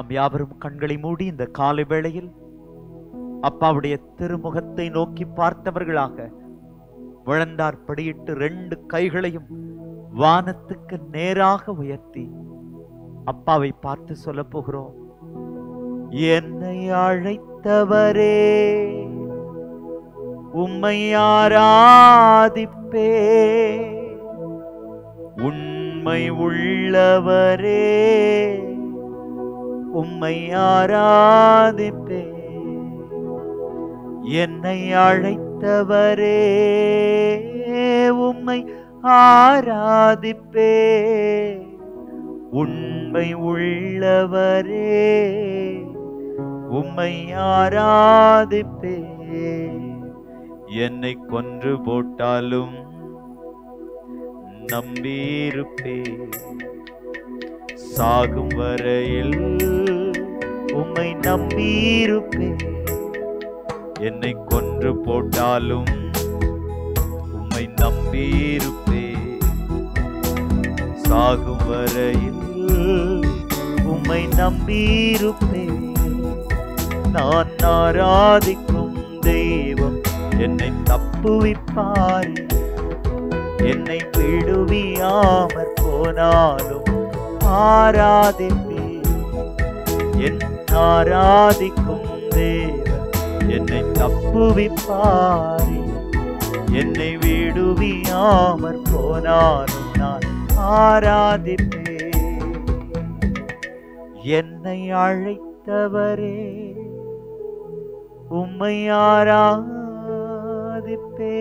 நாம் யாவரும் கண்களை மூடி இந்த காலை வேளையில் அப்பாவுடைய திருமுகத்தை நோக்கி பார்த்தவர்களாக விழந்தார் படியிட்டு ரெண்டு கைகளையும் வானத்துக்கு நேராக உயர்த்தி அப்பாவை பார்த்து சொல்ல போகிறோம் என்னை அழைத்தவரே உம்மை ஆராதிப்பே உண்மை உள்ளவரே உம்மை ஆராதிப்பே என்னை அழைத்தவரே உம்மை ஆராதிப்பே உண்மை உள்ளவரே உம்மை ஆராதிப்பே என்னை கொன்று போட்டாலும் நம்பியிருப்பே சாகும் வரையில் உம்மை நம்பியிருப்பே என்னை கொன்று போட்டாலும் உம்மை நம்பியிருப்பே சாகும் வரையில் உம்மை நம்பியிருப்பே நான் ஆராதிக்கும் தெய்வம் என்னை தப்புவிப்பார் என்னை விடுவியாமற் போனாலும் ஆராதிப்பே என் ஆராதிக்கும் தேவன் என்னை தப்புவிப்பார் என்னை விடுவியாமற் போனாலும் நான் ஆராதிப்பே என்னை அழைத்தவரே உம்மை ஆராதிப்பே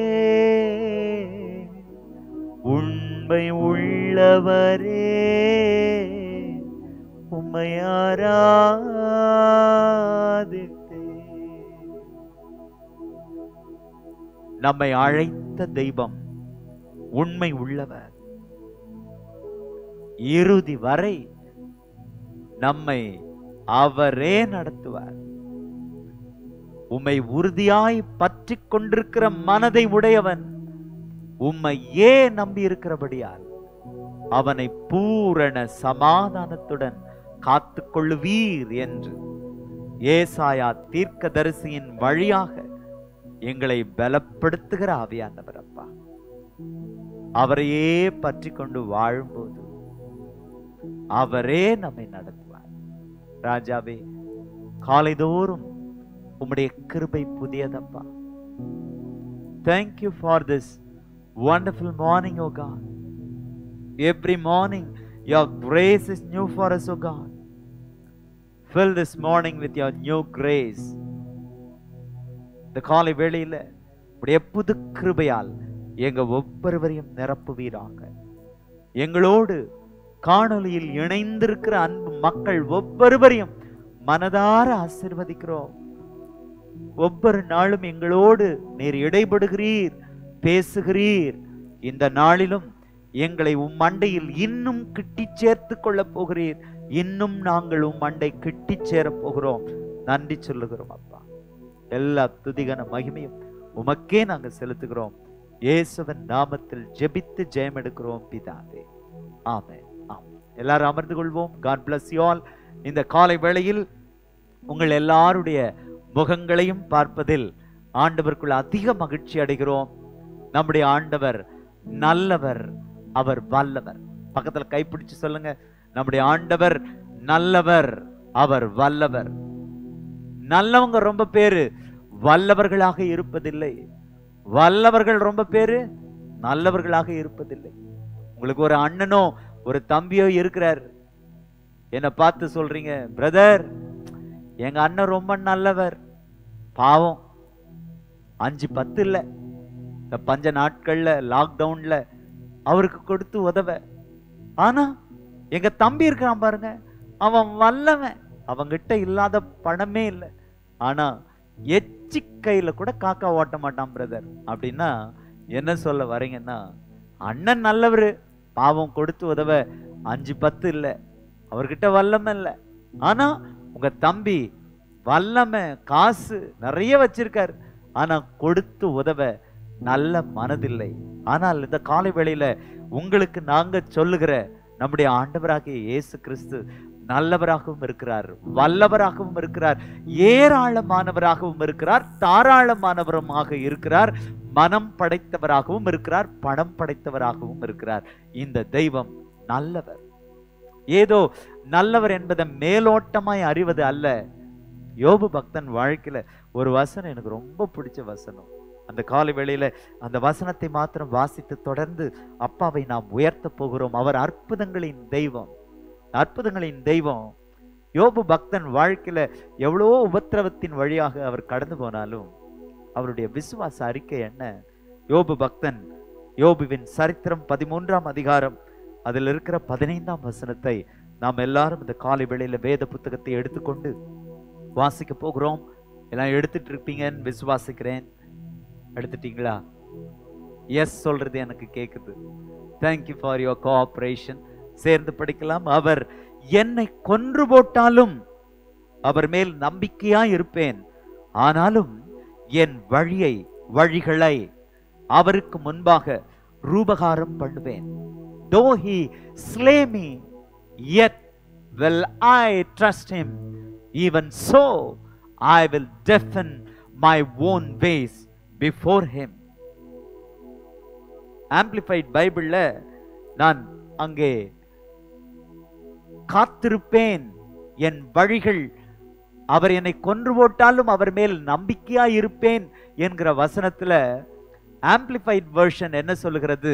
உண்மை உள்ளவரே உம்மை ஆராதிப்பே நம்மை அழைத்த தெய்வம் உண்மை உள்ளவர் இறுதி வரை நம்மை அவரே நடத்துவார் உம்மை உறுதியாய் பற்றி கொண்டிருக்கிற மனதை உடையவன் உம்மை ஏன் நம்பி இருக்கிறபடியால் அவனை பூரண சமாதானத்துடன் காத்து கொள்ளுவீர் என்று ஏசாயா தீர்க்கதரிசியின் வழியாக எங்களை பலப்படுத்துகிற ஆவியானவர் அப்பா அவரையே பற்றி கொண்டு வாழும்போது அவரே நம்மை நடத்துவார் ராஜாவே காலைதோறும் உம்முடைய கிருபை புதியதப்பா thank you for this wonderful morning, O God. Every morning, your grace is new for us, O God. Fill this morning with your new grace. இந்த காலை வேளையில உடைய புது கிருபையால் எங்க ஒவ்வொருவரையும் நிரப்புவீராக எங்களோடு காணொலியில் இணைந்திருக்கிற அன்பு மக்கள் ஒவ்வொருவரையும் மனதார ஆசிர்வதிக்கிறோம் ஒவ்வொரு நாளும் எங்களோடு நீர் இடைபடுகிறீர் பேசுகிறீர் இந்த நாளிலும் எங்களை உம் மண்டையில் இன்னும் கிட்டி சேர்த்து கொள்ளப் போகிறீர் இன்னும் நாங்கள் உம் மண்டை கிட்டி சேரப் போகிறோம் நன்றி சொல்லுகிறோம் அப்பா எல்லா துதிகன மகிமையும் உமக்கே நாங்கள் செலுத்துகிறோம் இயேசுவின் நாமத்தில் ஜெபித்து ஜெயம் எடுக்கிறோம் பிதாவே ஆமென் ஆமென் எல்லாரும் அமர்ந்து கொள்வோம் காட் bless you all இந்த காலை வேளையில் உங்கள் எல்லாருடைய முகங்களையும் பார்ப்பதில் ஆண்டவருக்குள் அதிக மகிழ்ச்சி அடைகிறோம் நம்முடைய ஆண்டவர் நல்லவர் அவர் வல்லவர் பக்கத்துல கைப்பிடிச்சு சொல்லுங்க நம்முடைய ஆண்டவர் நல்லவர் அவர் வல்லவர் நல்லவங்க ரொம்ப பேரு வல்லவர்களாக இருப்பதில்லை வல்லவர்கள் ரொம்ப பேரு நல்லவர்களாக இருப்பதில்லை உங்களுக்கு ஒரு அண்ணனோ ஒரு தம்பியோ இருக்கிறார் என்னை பார்த்து சொல்றீங்க பிரதர் எங்க அண்ணன் ரொம்ப நல்லவர் பாவம் அஞ்சு பத்து இல்ல இந்த பஞ்ச நாட்கள்ல லாக்டவுன்ல அவருக்கு கொடுத்து உதவ ஆனா எங்க தம்பி இருக்கிறான் பாருங்க அவன் வல்லவன் அவங்கிட்ட இல்லாத பணமே இல்லை ஆனா எச்சி கையில கூட காக்கா ஓட்ட மாட்டான் பிரதர் அப்படின்னா என்ன சொல்ல வரீங்கன்னா அண்ணன் நல்லவரு பாவம் கொடுத்து உதவ அஞ்சு பத்து இல்லை அவர்கிட்ட வல்லமை இல்லை ஆனா உங்க தம்பி வல்லமை காசு நிறைய வச்சிருக்காரு ஆனா கொடுத்து உதவ நல்ல மனதில்லை ஆனால் இந்த காலை வேளையில உங்களுக்கு நாங்க சொல்லுகிற நம்முடைய ஆண்டவராகிய இயேசு கிறிஸ்து நல்லவராகவும் இருக்கிறார் வல்லவராகவும் இருக்கிறார் ஏராளமானவராகவும் இருக்கிறார் தாராளமானவருமாக இருக்கிறார் மனம் படைத்தவராகவும் இருக்கிறார் பணம் படைத்தவராகவும் இருக்கிறார் இந்த தெய்வம் நல்லவர் ஏதோ நல்லவர் என்பதை மேலோட்டமாய் அறிவது அல்ல யோபு பக்தன் வாழ்க்கையில ஒரு வசனம் எனக்கு ரொம்ப பிடிச்ச வசனம் அந்த காலை வேளையில அந்த வசனத்தை மாத்திரம் வாசித்து தொடர்ந்து அப்பாவை நாம் உயர்த்த போகிறோம் அவர் அற்புதங்களின் தெய்வம் அற்புதங்களின் தெய்வம் யோபு பக்தன் வாழ்க்கையில எவ்வளோ உபத்திரவத்தின் வழியாக அவர் கடந்து போனாலும் அவருடைய விசுவாச அறிக்கை என்ன யோபு பக்தன் யோபுவின் சரித்திரம் பதிமூன்றாம் அதிகாரம் அதில் இருக்கிற பதினைந்தாம் வசனத்தை நாம் எல்லாரும் இந்த காலை வேளையில வேத புத்தகத்தை எடுத்துக்கொண்டு வாசிக்க போகிறோம் எல்லாம் எடுத்துட்டு இருப்பீங்கன்னு விசுவாசிக்கிறேன் எடுத்துட்டீங்களா எஸ் சொல்றது எனக்கு கேக்குது தேங்க்யூ ஃபார் யுவர் கோஆபரேஷன் சேர்ந்து படிக்கலாம் அவர் என்னை கொன்று போட்டாலும் அவர் மேல் நம்பிக்கையா இருப்பேன் ஆனாலும் என் வழியை வழிகளை அவருக்கு முன்பாக ரூபகாரம் பண்ணுவேன் தோ he slay me yet will I trust him even so I will deafen my own ways before him amplified பைபிள்ல நான் அங்கே காத்திருப்பேன் என் வழிகள் அவர் என்னை கொன்று போட்டாலும் அவர் மேல் நம்பிக்கையா இருப்பேன் என்கிற வசனத்துல ஆம்பிளிஃபைட் வெர்ஷன் என்ன சொல்லுகிறது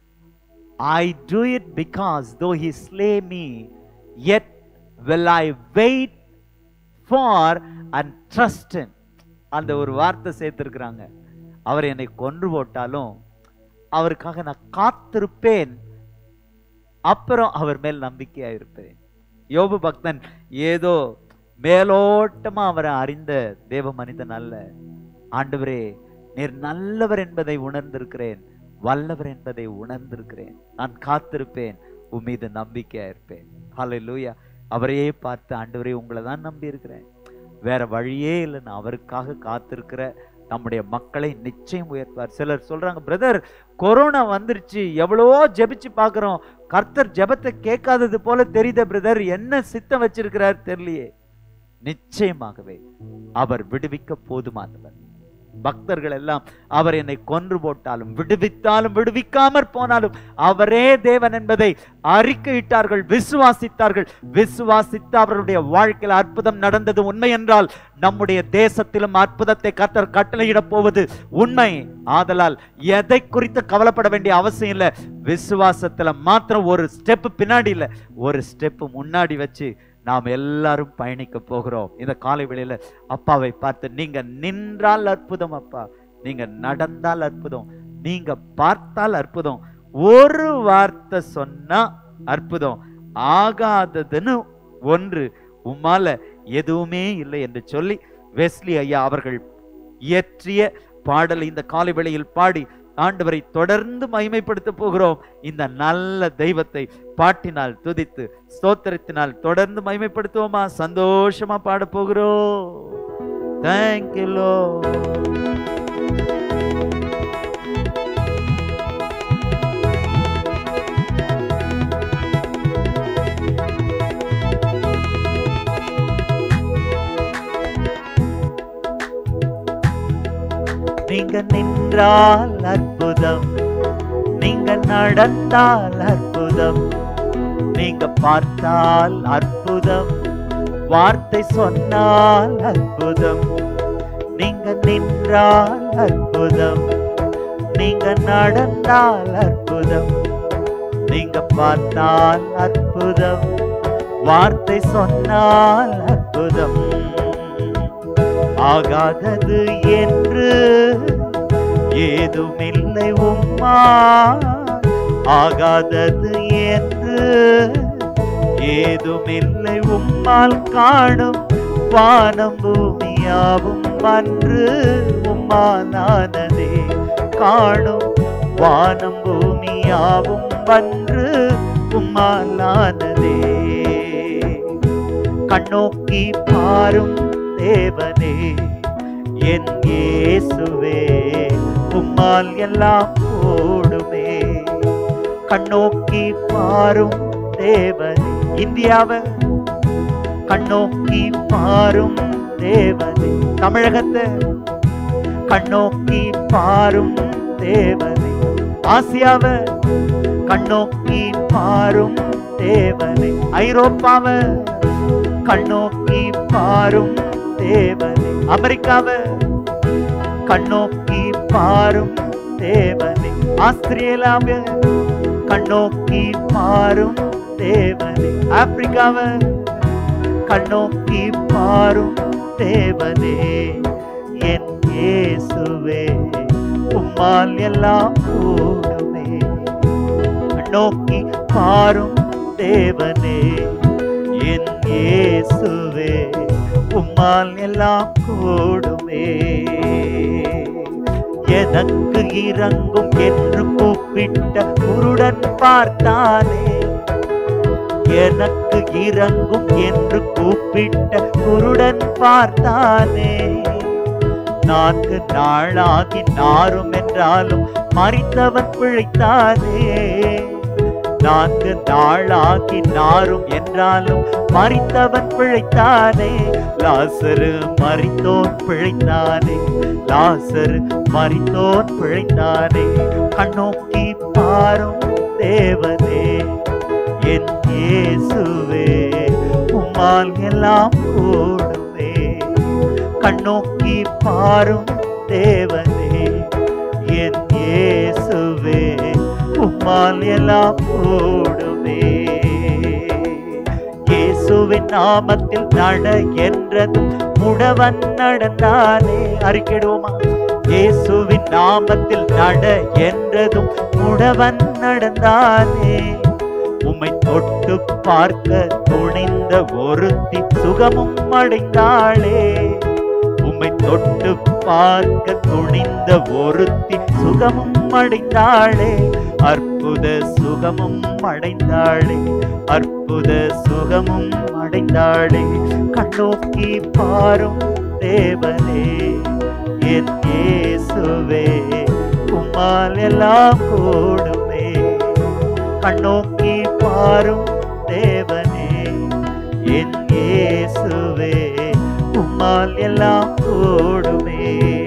ஐ do it because though he slay me yet will I wait for and trust him அந்த ஒரு வார்த்தை சேர்த்திருக்கிறாங்க அவர் என்னை கொன்று போட்டாலும் அவருக்காக நான் காத்திருப்பேன் அப்புறம் அவர் மேல் நம்பிக்கையா இருப்பேன் யோபு பக்தன் ஏதோ மேலோட்டமா அவரை அறிந்த தேவ மனிதன் அல்ல ஆண்டவரே நீர் நல்லவர் என்பதை உணர்ந்திருக்கிறேன் வல்லவர் என்பதை உணர்ந்திருக்கிறேன் நான் காத்திருப்பேன் உன் மீது நம்பிக்கையா இருப்பேன் ஹalleluya அவரையே பார்த்து ஆண்டவரே உங்களை தான் நம்பி இருக்கிறேன் வேற வழியே இல்லை நான் அவருக்காக காத்திருக்கிற நம்முடைய மக்களை நிச்சயம் உயர்த்துவார் சிலர் சொல்றாங்க பிரதர் கொரோனா வந்துருச்சு எவ்வளவோ ஜெபிச்சு பார்க்கிறோம் கர்த்தர் ஜெபத்தை கேட்காதது போல தெரியுத பிரதர் என்ன சித்தம் வச்சிருக்கிறார் தெரியலையே நிச்சயமாகவே அவர் விடுவிக்க போதுமானவர் பக்தர்கள் எல்லாம் அவர் என்னை கொன்று போட்டாலும் விடுவித்தாலும் விடுவிக்காமற் போனாலும் அவரே தேவன் என்பதை அறிக்கையிட்டார்கள் விசுவாசித்தார்கள் விசுவாசித்து அவருடைய வாழ்க்கையில் அற்புதம் நடந்தது உண்மை என்றால் நம்முடைய தேசத்திலும் அற்புதத்தை கத்தர் கட்டளையிடப் போவது உண்மை ஆதலால் எதை குறித்து கவலைப்பட வேண்டிய அவசியம் இல்லை விசுவாசத்துல மாத்திரம் ஒரு ஸ்டெப் பின்னாடி இல்லை ஒரு ஸ்டெப் முன்னாடி வச்சு நாம் எல்லாரும் பயணிக்க போகிறோம் இந்த காலை வேளையில அப்பாவை பார்த்து நீங்க நின்றால் அற்புதம் அப்பா நீங்க நடந்தால் அற்புதம் நீங்க பார்த்தால் அற்புதம் ஒரு வார்த்தை சொன்னா அற்புதம் ஆகாததுன்னு ஒன்று உம்மால எதுவுமே இல்லை என்று சொல்லி வெஸ்லி ஐயா அவர்கள் இயற்றிய பாடலை இந்த காலை வேளையில் பாடி ஆண்டவரை தொடர்ந்து மகிமைப்படுத்த போகிறோம் இந்த நல்ல தெய்வத்தை பாட்டினால் துதித்து ஸ்தோத்திரத்தினால் தொடர்ந்து மகிமைப்படுத்துவோமா சந்தோஷமா பாட போகிறோம் தேங்க்யூ லோ நீங்க நின்றால் அற்புதம் நீங்க நடந்தால் அற்புதம் நீங்க பார்த்தால் அற்புதம் வார்த்தை சொன்னால் அற்புதம் நீங்க நின்றால் அற்புதம் நீங்க நடந்தால் அற்புதம் நீங்க பார்த்தால் அற்புதம் வார்த்தை சொன்னால் அற்புதம் ஆகாதது என்று ஏதுமில்லை உம்மா ஆகாதது என்று ஏதுமில்லை உம்மால் காணும் வானம் பூமியாவும் அன்று உம்மானானதே காணும் வானம் பூமியாவும் அன்று உம்மாலானதே கண்ணோக்கி பாரும் தேவனே என் இயேசுவே உம்மால் எல்லாம் கூடுமே கண்ணோக்கி பாரும் தேவன் இந்தியாவை கண்ணோக்கி பாரும் தேவனே தமிழகத்தை கண்ணோக்கி பாரும் தேவனே ஆசியாவை கண்ணோக்கி பாரும் தேவனே ஐரோப்பாவை கண்ணோக்கி பாரும் தேவனே அமெரிக்காவை கண்ணோக்கி பாரும் தேவனே ஆஸ்திரேலியாவை கண்ணோக்கி பாரும் தேவனே ஆப்பிரிக்காவை கண்ணோக்கி பாரும் தேவனே என் இயேசுவே உம்மால் எல்லாம் கூடுமே கண்ணோக்கி பாரும் தேவனே என் இயேசுவே உம்மால் எல்லாம் கூடுமே எனக்கு இறங்கும் என்று கூப்பிட்ட குருடன் பார்த்தானே எனக்கு இறங்கும் என்று கூப்பிட்ட குருடன் பார்த்தானே நான்கு நாளாகி நாரும் என்றாலும் மறித்தவன் பிழைத்தானே நான்கு நாளாகி நாரும் என்றாலும் மறித்தவன் பிழைத்தானே லாசரு மறித்தோன் பிழைத்தானே லாசரு மறித்தோன் பிழைத்தானே கண்ணோக்கி பாரும் தேவனே என் இயேசுவே உம்மால் எல்லாம் கூடுமே கண்ணோக்கி பாரும் தேவனே என் இயேசுவே உம்மால் எல்லாம் கூடுமே இயேசுவின் நாமத்தில் நட என்றதும் முடவன் நடந்தானே அறிக்கிடுவோமா இயேசுவின் நாமத்தில் நட என்றதும் முடவன் நடந்தானே உம்மை தொட்டு பார்க்க துணிந்த ஒருத்தி சுகமும் அடைந்தாளே உம்மை தொட்டு பார்க்க துணிந்த ஒருத்தி சுகமும் அடைந்தாளே அற்புத சுகமும் அடைந்தாளே அற்புத சுகமும் அடைந்தாளே கண்ணோக்கி பாரும் தேவனே என் இயேசுவே உம்மால் எல்லாம் கூடுமே கண்ணோக்கி பாரும் தேவனே என் இயேசுவே உம்மால் எல்லாம் கூடுமே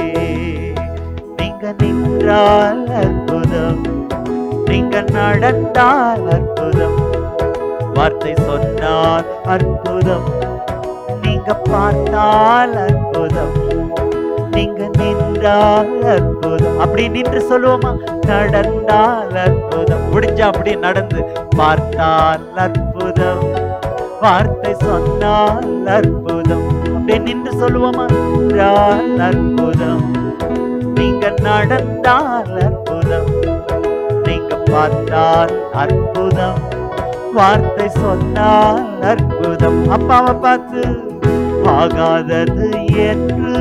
நீங்க நின்றால் அற்புதம் நீங்க நடந்தால் அற்புதம் வார்த்தை சொன்னால் அற்புதம் நீங்க பார்த்தால் அற்புதம் நீங்க நின்றால் அற்புதம் அப்படி நின்று சொல்லுவோமா நடந்தால் அற்புதம் முடிஞ்சா அப்படி நடந்து பார்த்தால் அற்புதம் வார்த்தை சொன்னால் அற்புதம் அப்படியே நின்று சொல்லுவோமா நின்றால் அற்புதம் நீங்க நடந்தால் அற்புதம் நீங்க பார்த்தால் அற்புதம் வார்த்தை சொன்னால் அற்புதம் அப்பாவை பார்த்து ஆகாதது என்று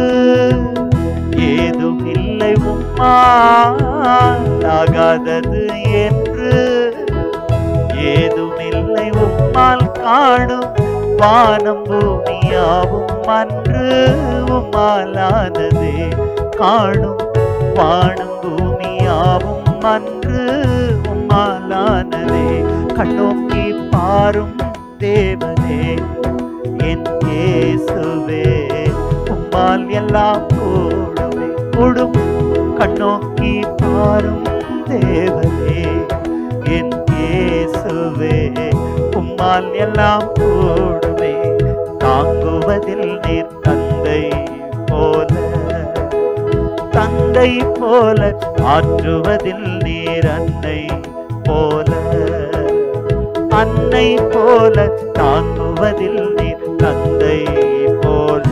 ஏதும் இல்லை உம்மால் ஆகாதது என்று ஏதும் இல்லை உம்மால் காணும் வானம் பூமியாவும் அன்று உம்மாலானதே காணும் வானம் பூமியாவும் அன்று உம்மாலானதே கண்ணோக்கி பாரும் தேவனே என் இயேசுவே உம்மால் எல்லாம் கூடுமே கூடும் கண்ணோக்கி பாரும் தேவனே என் இயேசுவே உம்மால் எல்லாம் கூடுமே தாங்குவதில் நீர் தந்தை போல தந்தை போல ஆற்றுவதில் நீர் அன்னை போல அன்னை போல தாங்குவதில் நீர் தந்தை போல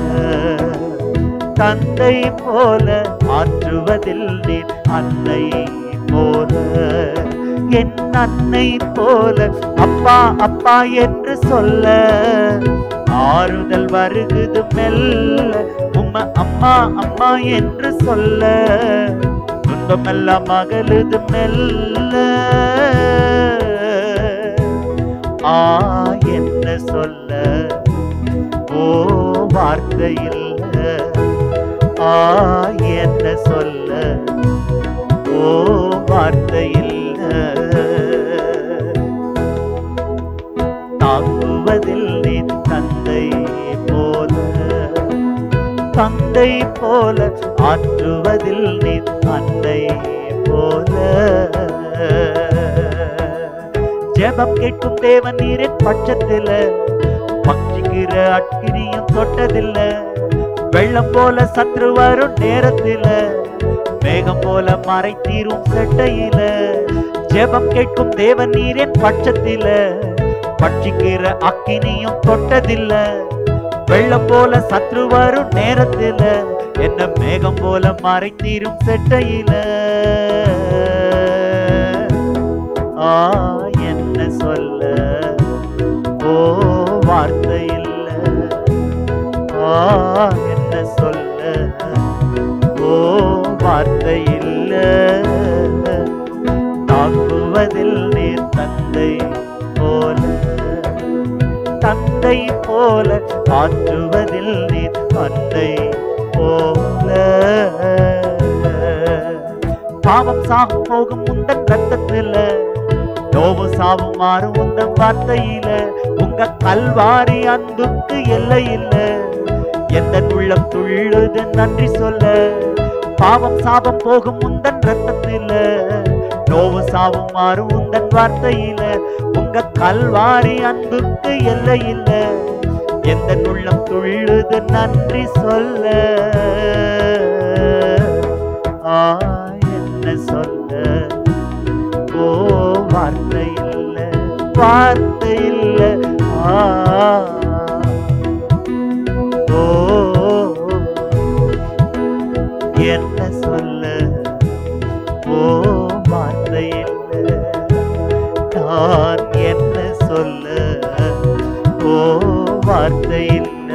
தந்தை போல ஆற்றுவதில் நீர் அன்னை போல என் அன்னை போல அப்பா அப்பா என்று சொல்ல ஆறுதல் வருகுது மெல்ல உம்ம அம்மா அம்மா என்று சொல்ல துன்பமெல்லாம் அகலுது மெல்ல ஆ என்ன சொல்ல ஓ வார்த்தை இல்ல ஆ என்ன சொல்ல ஓ வார்த்தை இல்ல தாங்குவதில் நீ தந்தை தந்தை போல ஆற்றுவதில் நீ அன்னை போல ஜெபம் கேட்கும் தேவன் நீரின் பட்சத்தில பட்சிக்கிற அக்கினியும் தொட்டதில்ல வெள்ளம் போல சத்ரு வரும் நேரத்தில மேகம் போல மறைத்தீரும் செட்டையில ஜெபம் கேட்கும் தேவன் நீரின் பட்சத்தில பட்சிக்கிற அக்கினியும் தொட்டதில்ல வெள்ளம் போல சத்ரு வரும் நேரத்தில என்ன மேகம் போல மறைத்தீரும் செட்டையில ஆ என்ன சொல்ல ஓ வார்த்தை இல்ல ஆ என்ன சொல்ல ஓ வார்த்தை இல்ல தாக்குவதில் நீர் தந்தை போல தந்தை போல ஆற்றுவதில் நீர் தந்தை போல பாவம் சாகும் போகும் உந்தன் ரத்தத்துல நோவு சாவும் மாறும் உந்தன் வார்த்தையில உங்க கல்வாரி அன்புக்கு எல்லை இல்ல எந்த உள்ளம் துள்ளுது நன்றி சொல்ல பாவம் சாபம் போகும் உந்தன் ரத்தத்தில நோவு சாவும் மாறும் உந்தன் வார்த்தையில உங்க கல்வாரி அன்புக்கு எல்லை இல்ல எந்த உள்ளம் துள்ளுது நன்றி சொல்ல ஆ என்ன சொல்ல ஓ வார்த்தை இல்ல வார்த்தை இல்ல ஆ ஓ என்ன சொல்ல ஓ வார்த்தை இல்ல நான் என்ன சொல்ல ஓ வார்த்தை இல்ல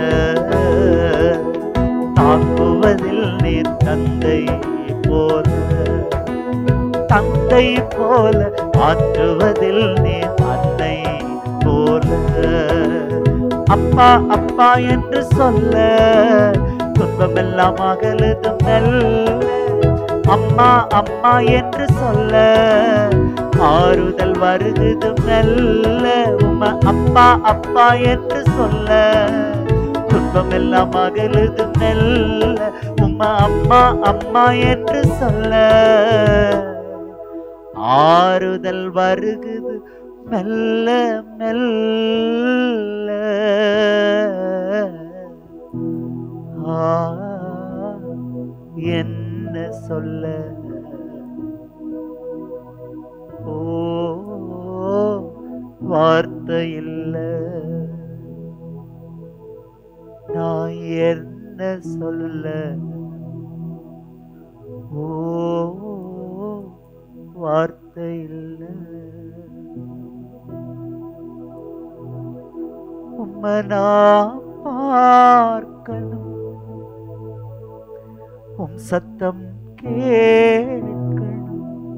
தாக்குவதில் நீ தந்தை போல தந்தை போல ஆற்றுவதில் நீ அன்னை போல அப்பா அப்பா என்று சொல்ல துன்பமெல்லாம் அகலுது மெல்ல அம்மா அம்மா என்று சொல்ல ஆறுதல் வருகுது மெல்ல உம அப்பா அப்பா என்று சொல்ல துன்பமெல்லாம் அகலுது மெல்ல உம்மா அம்மா அம்மா என்று சொல்ல ஆறுதல் வருகுது மெல்ல மெல்ல ஆ, என்ன சொல்ல ஓ வார்த்தை இல்ல நான் என்ன சொல்ல ஓ வார்த்தை இல்ல உம்மை நான் பார்க்கணும் உம் சத்தம் கேட்கணும்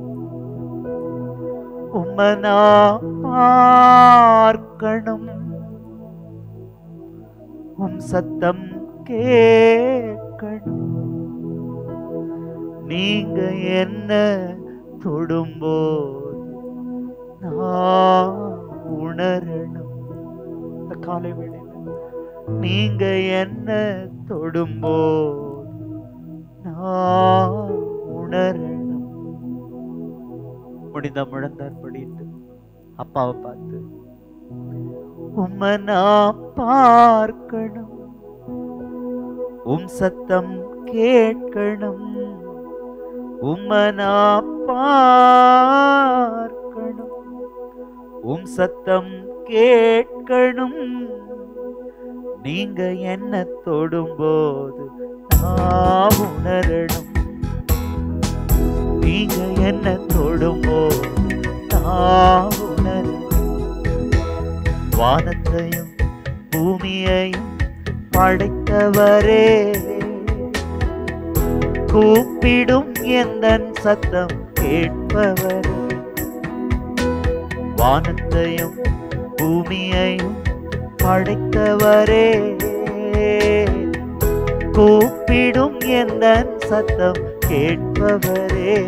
உம்மை நான் பார்க்கணும் உம் சத்தம் கேட்கணும் நீங்க என்ன தொடும்போது நான் உணரணும் இந்த காலை வேளையில நீங்க என்ன தொடும்போது நான் உணரணும் முடிந்த முழந்தார் படிட்டு அப்பாவை பார்த்து உம்மை நான் பார்க்கணும் உம் சத்தம் கேட்கணும் உம்மை நான் பார்க்கணும் உம் சத்தம் கேட்கணும் நீங்க என்ன தொடும்போது நான் உணரணும் நீங்க என்ன தொடும்போது நான் உணரணும் வானத்தையும் பூமியையும் படைத்தவரே கூப்பிடும் எந்த சத்தம் கேட்பவரே வானத்தையும் பூமியையும் படைத்தவரே கூப்பிடும் எந்த சத்தம் கேட்பவரே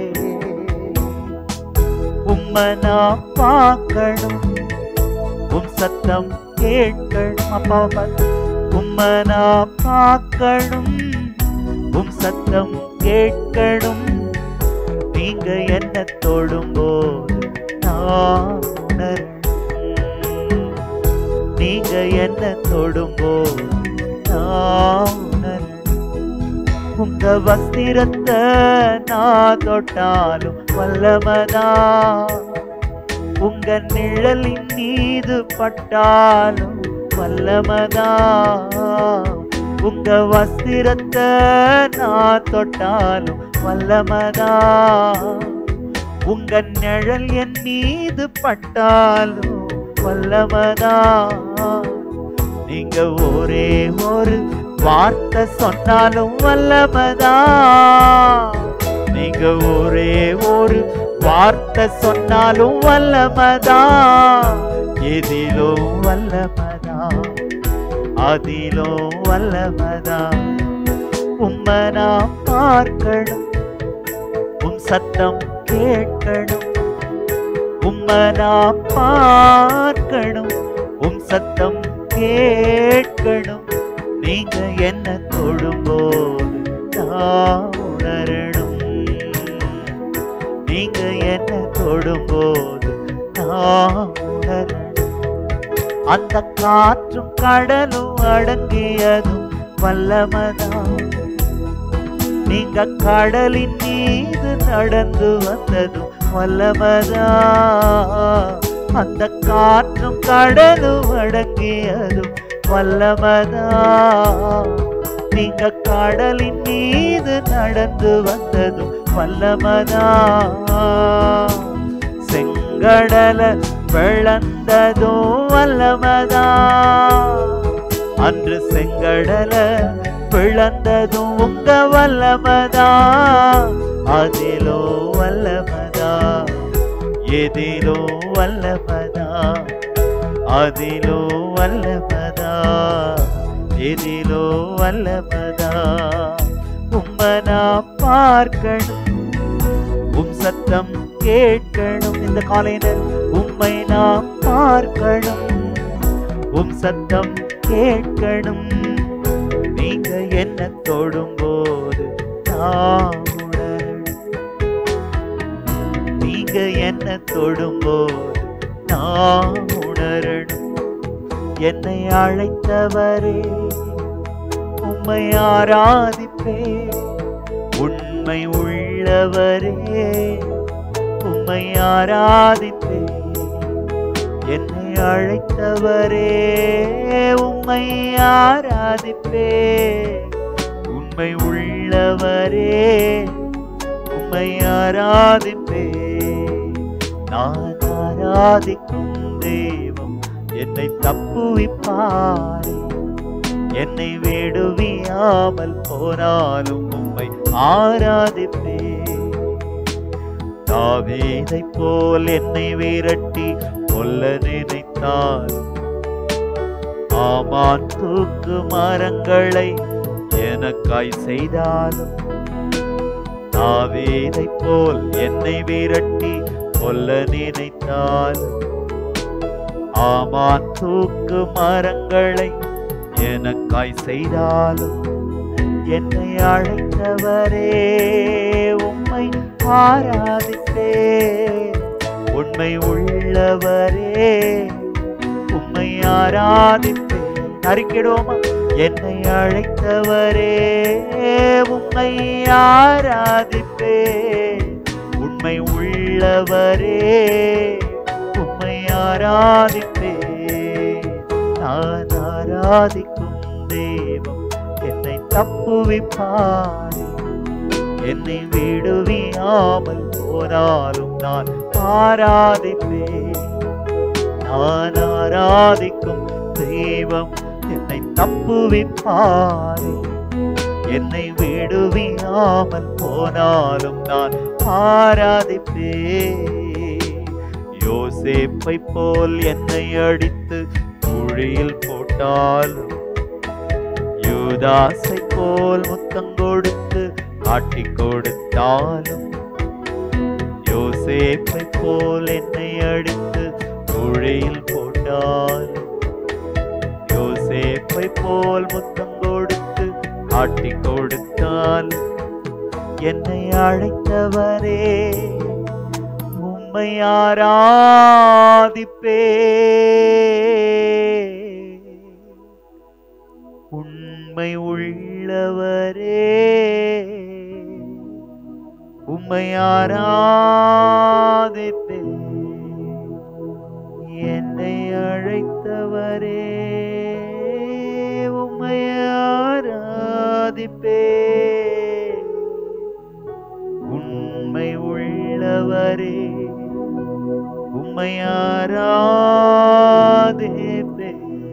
உம்மை நான் பார்க்கணும் உம் சத்தம் கேட்கணும் அப்பாவை பார்த்து உம்மை நான் பார்க்கணும் உம் சத்தம் கேட்கணும் நீங்க என்ன தொடும்போது நான் உணரணும் நீங்க என்ன தொடும்போது நான் உணரணும் உங்க வஸ்திரத்தை நான் தொட்டாலும் வல்லமதா உங்க நிழலின் மீது பட்டாலும் வல்லமதா உங்க வஸ்திரத்தை நான் தொட்டாலும் வல்லமதா உங்க நிழல் என் மீது பட்டாலும் வல்லமதா நீங்க ஒரே ஒரு வார்த்தை சொன்னாலும் வல்லமதா நீங்க ஒரே ஒரு வார்த்தை சொன்னாலும் வல்லமதா எதிலும் வல்லமதா அதிலும் வல்லமதா உம்மை நான் பார்க்கணும் உம் சத்தம் கேட்கணும் உம்மை நான் பார்க்கணும் உம் சத்தம் கேட்கணும் நீங்க என்ன தொடும்போது நான் உணரணும் நீங்க என்ன தொடும்போது நான் உணரணும் அந்த காற்றும் கடலும் அடங்கியதும் வல்லமதான் நீங்க கடலின் மீது நடந்து வந்ததும் வல்லமதா அந்த காற்றும் கடலும் அடங்கியதும் வல்லமதா நீங்க கடலின் மீது நடந்து வந்ததும் வல்லமதா செங்கடல பிளந்ததும் வல்லமதா அன்று செங்கடல பிளந்ததும் உங்க வல்லமதா அதிலோ வல்லமதா எதிலோ வல்லமதா அதிலோ வல்லமதா எதிலோ வல்லமதா உம்மை நான் பார்க்கணும் உம் சத்தம் கேட்கணும் இந்த காலையினர் உம்மை நான் பார்க்கணும் உம் சத்தம் கேட்கணும் நீங்க என்ன தொடும்போது நான் உணரணும் நீங்க என்ன தொடும்போது நான் உணரணும் என்னை அழைத்தவரே உம்மை ஆராதிப்பே உண்மை உள்ளவரே உம்மை ஆராதிப்பே என்னை அழைத்தவரே உம்மை ஆராதிப்பே உண்மை உள்ளவரே உம்மை ஆராதிப்பே நான் ஆராதிக்கும் தெய்வம் என்னை தப்புவிப்பாரே என்னை விடுவியாமல் போனாலும் உம்மை ஆராதிப்பே தாவீதை போல் என்னை விரட்டி கொல்ல நினைத்தாலும் ஆமான் தூக்கு மரங்களை எனக்காய் செய்தாலும் தாவீதை போல் என்னை விரட்டி கொல்ல நினைத்தாலும் ஆமான் தூக்கு மரங்களை எனக்காய் செய்தாலும் என்னை அழைத்தவரே உம்மை ஆராதிப்பே உண்மை உள்ளவரே உம்மை ஆராதிப்பே அறிக்கிடுவோமா என்னை அழைத்தவரே உம்மை ஆராதிப்பே உண்மை உள்ளவரே உம்மை ஆராதிப்பே நான் ஆராதிக்கும் தெய்வம் என்னை தப்புவிப்பாரே என்னை விடுவியாமல் போனாலும் நான் ஆராதிப்பேன் நான் ஆராதிக்கும் தெய்வம் என்னை தப்புவிப்பாரே என்னை விடுவியாமல் போனாலும் நான் ஆராதிப்பேன் யோசேப்பை போல் என்னை அடித்து குழியில் போட்டாலும் யூதாசை போல் முத்தம் கொடுத்து காட்டிக் கொடுத்தாலும் யோசேப்பை போல் என்னை அடித்து குழியில் போட்டாலும் யோசேப்பை போல் முத்தம் கொடுத்து காட்டி கொடுத்தால் என்னை அழைத்தவரே உம்மை ஆராதிப்பே உண்மை உள்ளவரே உம்மை ஆராதிப்பே என்னை அழைத்தவரே உம்மை ஆராதிப்பே உண்மை உள்ளவரே உம்மை ஆராதிப்பே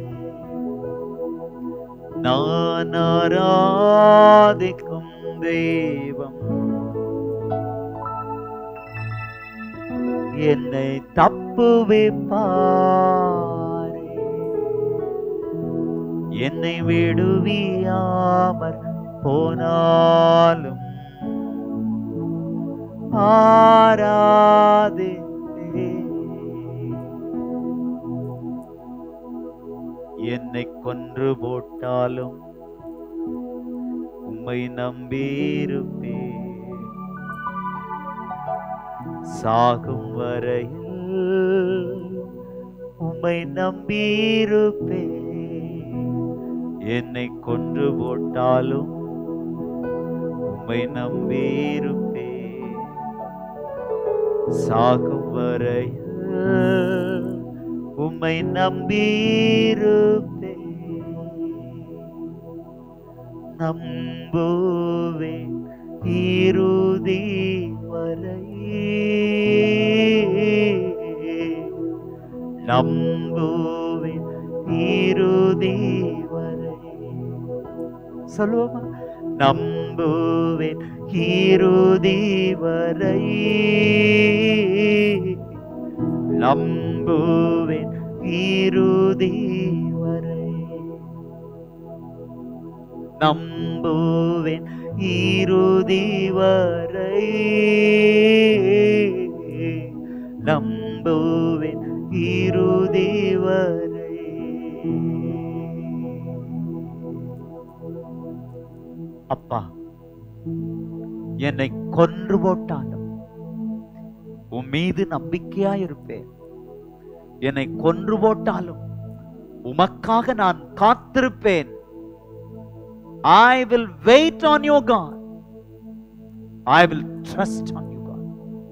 நான் ஆராதிக்கும் தெய்வம் என்னை தப்புவிப்பாரே என்னை விடுவியாமற் போனாலும் ஆராதிப்பே என்னை கொன்று போட்டாலும் உம்மை நம்பியிருப்பே சாகும் வரையில் உம்மை நம்பியிருப்பே என்னை கொன்று போட்டாலும் உம்மை நம்பியிருப்பே சாகும் வரையில் உம்மை நம்பியிருப்பே நம்புவே இறுதி வரை நம்புவே இறுதி வரை சொல்லுவோமா நம்புவேன் இறுதி வரை நம்புவேன் இறுதி வரை நம்புவேன் இறுதி வரை நம்புவேன் இறுதி வரை அப்பா என்னை கொன்று போட்டாலும் உன் மீது நம்பிக்கையா இருப்பேன் என்னை கொன்று போட்டாலும் உமக்காக நான் காத்திருப்பேன் I will wait on your God. I will trust on you, God.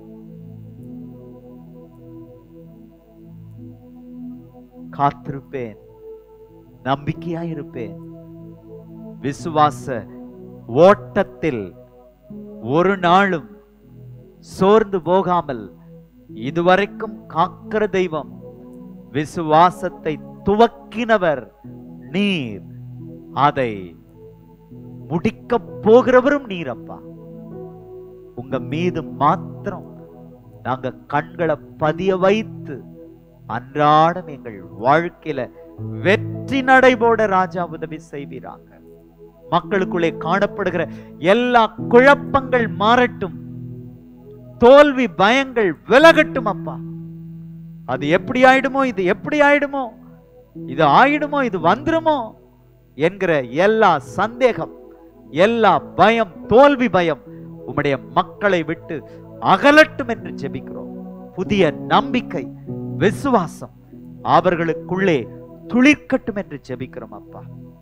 காத்திருப்பேன் நம்பிக்கையா இருப்பேன் விசுவாச ஓட்டத்தில் ஒரு நாளும் சோர்ந்து போகாமல் இதுவரைக்கும் காக்கிற தெய்வம் விசுவாசத்தை துவக்கினவர் நீர் அதை முடிக்க போகிறவரும் நீரப்பா உங்க மீது மாத்திரம் நாங்க கண்களை பதிய வைத்து அன்றாடம் எங்கள் வாழ்க்கையில வெற்றி நடைபோட ராஜா உதவி செய்வீராங்க மக்களுக்குள்ளே காணப்படுகிற எல்லா குழப்பங்கள் மாறட்டும் தோல்வி பயங்கள் விலகட்டும் அப்பா அது எப்படி ஆயிடுமோ இது எப்படி ஆயிடுமோ இது ஆயிடுமோ இது வந்துருமோ என்கிற எல்லா சந்தேகம் எல்லா பயம் தோல்வி பயம் உம்முடைய மக்களை விட்டு அகலட்டும் என்று ஜெபிக்கிறோம் புதிய நம்பிக்கை விசுவாசம் அவர்களுக்குள்ளே துளிர்க்கட்டும் என்று ஜெபிக்கிறோம் அப்பா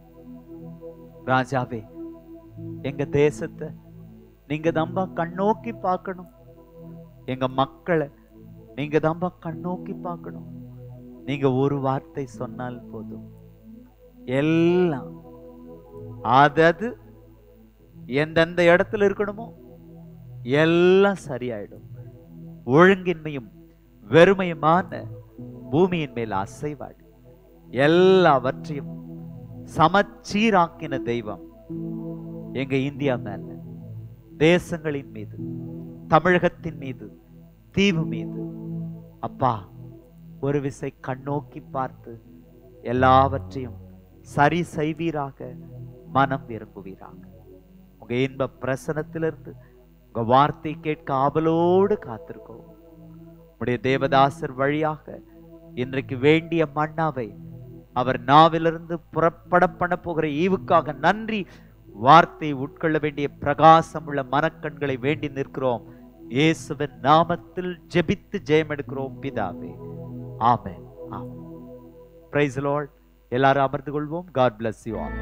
ராஜாவே எங்க தேசத்தை நீங்க தம்பா கண்ணோக்கி பார்க்கணும் எங்க மக்களை நீங்க தம்பா கண்ணோக்கி பார்க்கணும் நீங்க ஒரு வார்த்தை சொன்னால் போதும் எல்லாம் அதது எந்தெந்த இடத்துல இருக்கணுமோ எல்லாம் சரியாயிடும் ஒழுங்கின்மையும் வெறுமையுமான பூமியின் மேல் அசைவாடி எல்லாவற்றையும் சமச்சீராக்கின தெய்வம் எங்க இந்தியா மேல தேசங்களின் மீது தமிழகத்தின் மீது தீவு மீது அப்பா ஒரு விசை கண்ணோக்கி பார்த்து எல்லாவற்றையும் சரி செய்வீராக மனம் விரும்புவீராக உங்க இன்ப பிரசனத்திலிருந்து உங்க வார்த்தை கேட்க ஆவலோடு காத்திருக்கோம் உடைய தேவதாசர் வழியாக இன்றைக்கு வேண்டிய மன்னாவை அவர் நாவிலிருந்து புறப்பட பண்ண போகிற ஈவுக்காக நன்றி வார்த்தையை உட்கொள்ள வேண்டிய பிரகாசம் உள்ள மனக்கண்களை வேண்டி நிற்கிறோம் இயேசுவின் நாமத்தில் ஜெபித்து ஜெயம் எடுக்கிறோம் பிதாவே ஆமென் ஆமென் பிரைஸ் லார்ட் எல்லாரும் அமர்ந்து கொள்வோம் காட் bless you all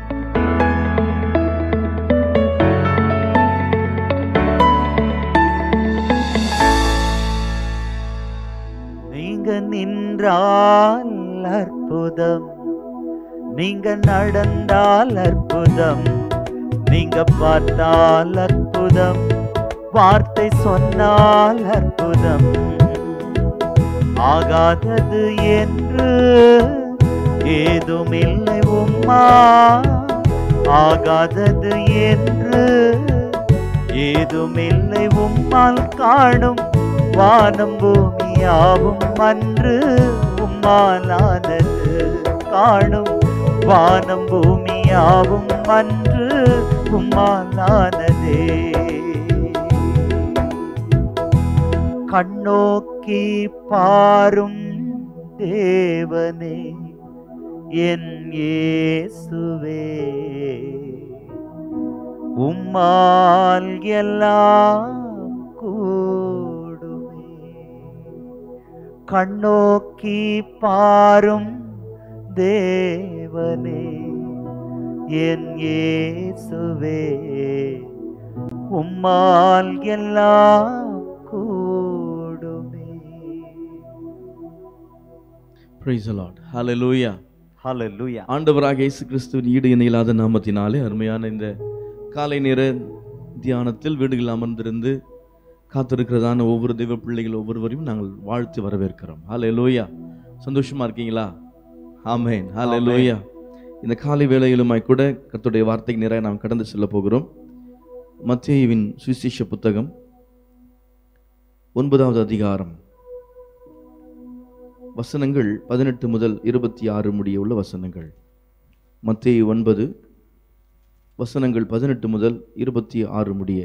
நீங்க நின்றால் அற்புதம் நீங்க நடந்தால் அற்புதம் நீங்க பார்த்தால் அற்புதம் வார்த்தை சொன்னால் அற்புதம் ஆகாதது என்று ஏதுமில்லை உம்மா ஆகாதது என்று ஏதுமில்லை உம்மால் காணும் வானம் பூமியாவும் அன்று உம்மாலானது காணும் வானம் பூமியாவும் அன்று உம்மாலானதே கண்ணோக்கி பாரும் தேவனே என் இயேசுவே உம்மால் எல்லாம் கூடுமே கண்ணோக்கி பாரும் தேவனே என் இயேசுவே உம்மால் எல்லாம் கூடுமே Praise the Lord. Hallelujah. ஹalleluya ஆண்டவராக இயேசு கிறிஸ்துவின் ஈடு இணையில்லாத நாமத்தினாலே அருமையான இந்த காலை நேர தியானத்தில் வீடுகளில் அமர்ந்திருந்து காத்திருக்கிறதான ஒவ்வொரு தெய்வ பிள்ளைகள் ஒவ்வொருவரையும் நாங்கள் வாழ்த்து வரவேற்கிறோம் ஹalleluya சந்தோஷமா இருக்கீங்களா ஆமென் ஹalleluya இந்த காலை வேளையிலுமாய் கூட கர்த்தருடைய வார்த்தைக்கு நிறைய நாம் கடந்து செல்ல போகிறோம் மத்தேயுவின் சுவிசேஷ புத்தகம் ஒன்பதாவது அதிகாரம் வசனங்கள் பதினெட்டு முதல் இருபத்தி ஆறு முடிய உள்ள வசனங்கள் மத்தேயு ஒன்பது வசனங்கள் பதினெட்டு முதல் இருபத்தி ஆறு முடிய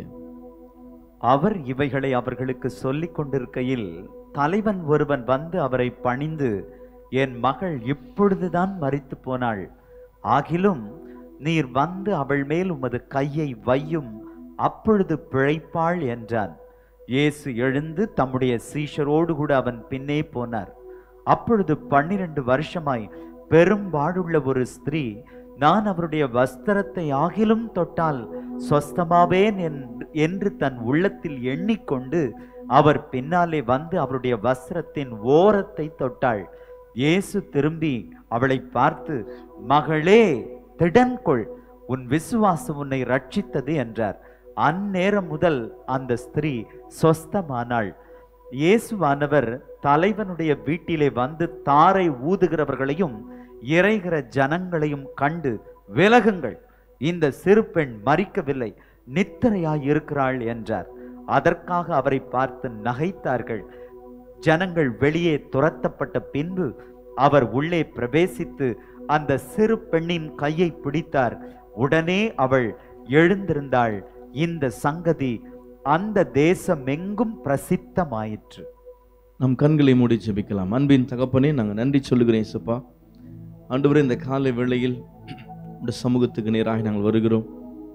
அவர் இவைகளை அவர்களுக்கு சொல்லிக் கொண்டிருக்கையில் தலைவன் ஒருவன் வந்து அவரை பணிந்து என் மகள் இப்பொழுதுதான் மரித்து போனாள் ஆகிலும் நீர் வந்து அவள் மேல் உமது கையை வையும் அப்பொழுது பிழைப்பாள் என்றான் இயேசு எழுந்து தம்முடைய சீஷரோடு கூட அவன் பின்னே போனார் அப்பொழுது பன்னிரண்டு வருஷமாய் பெரும்பாடுள்ள ஒரு ஸ்திரீ நான் அவருடைய வஸ்திரத்தை ஆகிலும் தொட்டால் சொஸ்தமாவேன் என்று- என்று தன் உள்ளத்தில் எண்ணிக்கொண்டு அவர் பின்னாலே வந்து அவருடைய வஸ்திரத்தின் ஓரத்தை தொட்டாள் இயேசு திரும்பி அவளை பார்த்து மகளே திடன்கொள் உன் விசுவாசம் உன்னை ரட்சித்தது என்றார் அந்நேரம் முதல் அந்த ஸ்திரீ சொஸ்தமானாள் இயேசுவானவர் தலைவனுடைய வீட்டிலே வந்து தாரை ஊதுகிறவர்களையும் இறைகிற ஜனங்களையும் கண்டு விலகுங்கள் இந்த சிறு பெண் மறிக்கவில்லை நித்திரையாய் இருக்கிறாள் என்றார் அதற்காக அவரை பார்த்து நகைத்தார்கள் ஜனங்கள் வெளியே துரத்தப்பட்ட பின்பு அவர் உள்ளே பிரவேசித்து அந்த சிறு பெண்ணின் கையை பிடித்தார் உடனே அவள் எழுந்திருந்தாள் இந்த சங்கதி அந்த தேசமெங்கும் பிரசித்தமாயிற்று நம் கண்களை மூடி ஜெபிக்கலாம் அன்பின் தகப்பனே நாங்கள் நன்றி சொல்லுகிறேன் இசப்பா ஆண்டவரே இந்த காலை வேளையில் இந்த சமூகத்துக்கு நேராக நாங்கள் வருகிறோம்